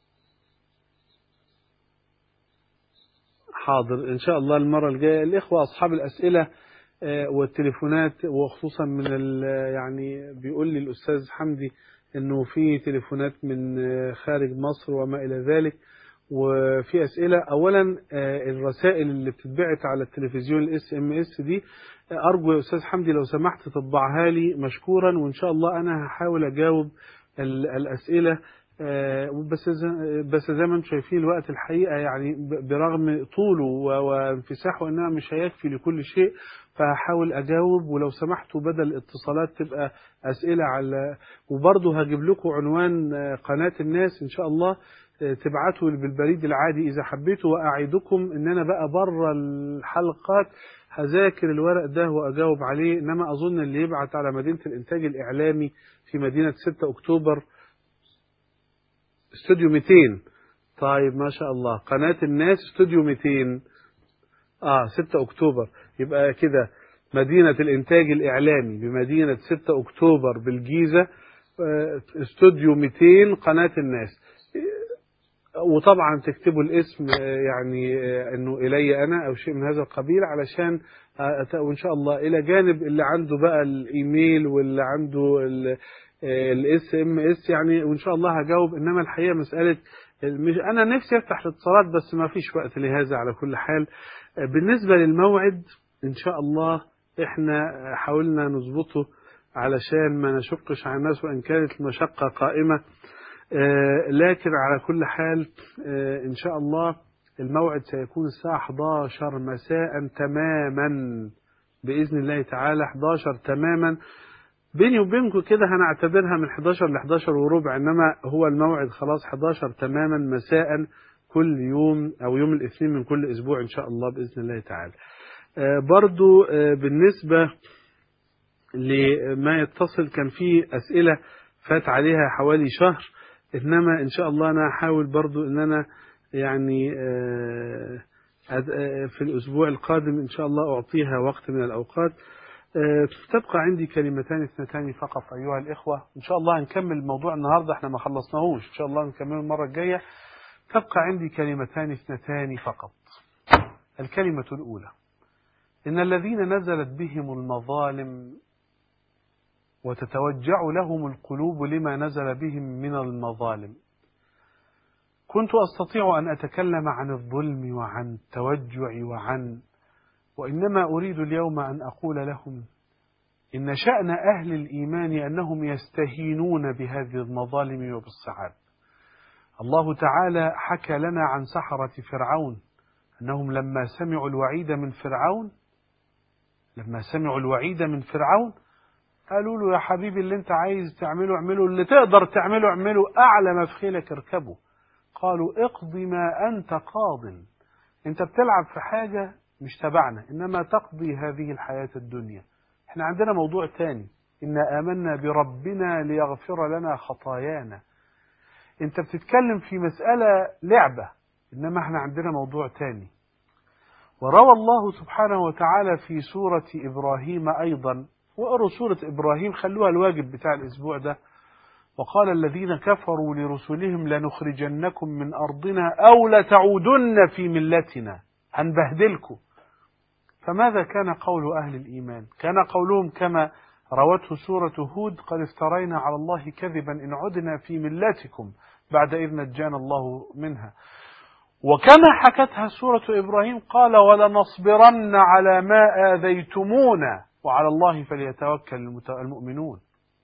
حاضر إن شاء الله المرة الجاية الإخوة أصحاب الأسئلة آه، والتليفونات وخصوصا من ال- يعني بيقول لي الأستاذ حمدي إنه في تليفونات من آه، خارج مصر وما إلى ذلك وفي أسئلة أولا آه، الرسائل اللي بتتبعت على التلفزيون الاس ام اس دي آه، أرجو يا أستاذ حمدي لو سمحت تطبعها لي مشكورا وإن شاء الله أنا هحاول أجاوب ال- الأسئلة آه، بس زي- بس زي ما انتم شايفين الوقت الحقيقة يعني ب- برغم طوله و- وانفساحه انها مش هيكفي لكل شيء فهحاول اجاوب ولو سمحتوا بدل الاتصالات تبقى اسئلة على وبرضه هجيب لكم عنوان آه، قناة الناس ان شاء الله آه، تبعتوا بالبريد العادي اذا حبيتوا واعدكم ان انا بقى بره الحلقات هذاكر الورق ده واجاوب عليه انما اظن اللي يبعت على مدينة الانتاج الاعلامي في مدينة 6 اكتوبر استوديو 200 طيب ما شاء الله قناة الناس استوديو 200 اه 6 اكتوبر يبقى كده مدينة الانتاج الاعلامي بمدينة 6 اكتوبر بالجيزة آه، استوديو 200 قناة الناس وطبعا تكتبوا الاسم آه، يعني آه، انه الي انا او شيء من هذا القبيل علشان آه، أت- وان شاء الله الى جانب اللي عنده بقى الايميل واللي عنده الاس ام اس يعني وان شاء الله هجاوب انما الحقيقه مساله مش انا نفسي افتح الاتصالات بس ما فيش وقت لهذا على كل حال آه، بالنسبه للموعد ان شاء الله احنا حاولنا نظبطه علشان ما نشقش على الناس وان كانت المشقه قائمه آه، لكن على كل حال آه، إن شاء الله الموعد سيكون الساعة 11 مساء تماما بإذن الله تعالى 11 تماما بيني وبينكم كده هنعتبرها من 11 ل 11 وربع إنما هو الموعد خلاص 11 تماما مساء كل يوم أو يوم الاثنين من كل أسبوع إن شاء الله بإذن الله تعالى آه، برضو آه، بالنسبة لما يتصل كان في أسئلة فات عليها حوالي شهر إنما إن شاء الله أنا هحاول برضو إن أنا يعني آه، أد- آه، في الأسبوع القادم إن شاء الله أعطيها وقت من الأوقات آه، تبقى عندي كلمتان اثنتان فقط أيها الإخوة إن شاء الله هنكمل موضوع النهاردة إحنا ما خلصناهوش إن شاء الله نكمله المرة الجاية تبقى عندي كلمتان اثنتان فقط الكلمة الأولى إن الذين نزلت بهم المظالم وتتوجع لهم القلوب لما نزل بهم من المظالم كنت أستطيع أن أتكلم عن الظلم وعن التوجع وعن وإنما أريد اليوم أن أقول لهم إن شأن أهل الإيمان أنهم يستهينون بهذه المظالم وبالصعاب الله تعالى حكى لنا عن سحرة فرعون أنهم لما سمعوا الوعيد من فرعون لما سمعوا الوعيد من فرعون قالوا له يا حبيبي اللي انت عايز تعمله اعمله اللي تقدر تعمله اعمله اعلى ما في خيلك اركبه قالوا اقض ما انت قاض انت بتلعب في حاجة مش تبعنا انما تقضي هذه الحياة الدنيا احنا عندنا موضوع تاني إنا آمنا بربنا ليغفر لنا خطايانا انت بتتكلم في مسألة لعبة انما احنا عندنا موضوع تاني وروى الله سبحانه وتعالى في سورة إبراهيم أيضا وقروا سورة إبراهيم خلوها الواجب بتاع الأسبوع ده وقال الذين كفروا لرسلهم لنخرجنكم من أرضنا أو لتعودن في ملتنا هنبهدلكم فماذا كان قول أهل الإيمان كان قولهم كما روته سورة هود قد افترينا على الله كذبا إن عدنا في ملتكم بعد إذ نجانا الله منها وكما حكتها سورة إبراهيم قال ولنصبرن على ما آذيتمونا وعلى الله فليتوكل المؤمنون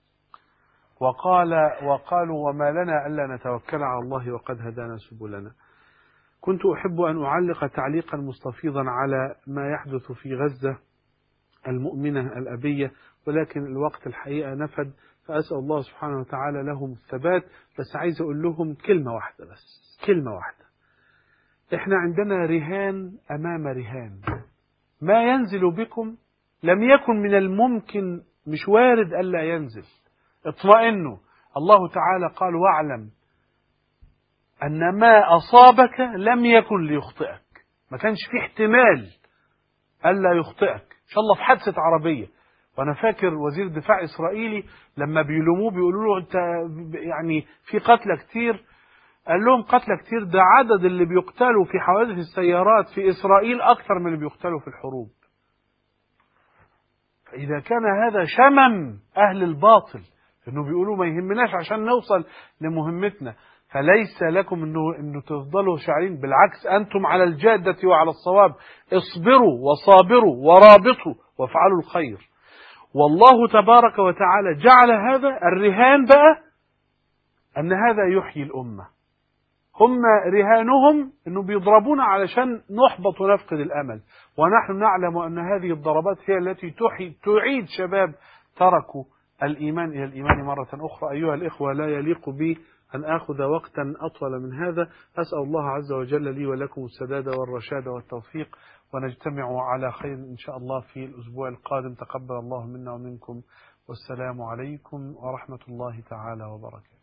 وقال وقالوا وما لنا ألا نتوكل على الله وقد هدانا سبلنا كنت أحب أن أعلق تعليقا مستفيضا على ما يحدث في غزة المؤمنة الأبية ولكن الوقت الحقيقة نفد فأسأل الله سبحانه وتعالى لهم الثبات بس عايز أقول لهم كلمة واحدة بس كلمة واحدة احنا عندنا رهان أمام رهان ما ينزل بكم لم يكن من الممكن مش وارد ألا ينزل اطمئنوا الله تعالى قال واعلم أن ما أصابك لم يكن ليخطئك ما كانش في احتمال ألا يخطئك إن شاء الله في حادثة عربية وأنا فاكر وزير دفاع إسرائيلي لما بيلوموه بيقولوا له أنت يعني في قتلى كتير قال لهم قتلى كتير ده عدد اللي بيقتلوا في حوادث السيارات في إسرائيل أكثر من اللي بيقتلوا في الحروب فإذا كان هذا شمم أهل الباطل انه بيقولوا ما يهمناش عشان نوصل لمهمتنا فليس لكم انه انه تفضلوا شاعرين بالعكس انتم على الجاده وعلى الصواب اصبروا وصابروا ورابطوا وافعلوا الخير والله تبارك وتعالى جعل هذا الرهان بقى ان هذا يحيي الامه هم رهانهم انه بيضربونا علشان نحبط ونفقد الامل ونحن نعلم ان هذه الضربات هي التي تحيي تعيد شباب تركوا الإيمان إلى الإيمان مرة أخرى أيها الإخوة لا يليق بي أن آخذ وقتا أطول من هذا أسأل الله عز وجل لي ولكم السداد والرشاد والتوفيق ونجتمع على خير إن شاء الله في الأسبوع القادم تقبل الله منا ومنكم والسلام عليكم ورحمة الله تعالى وبركاته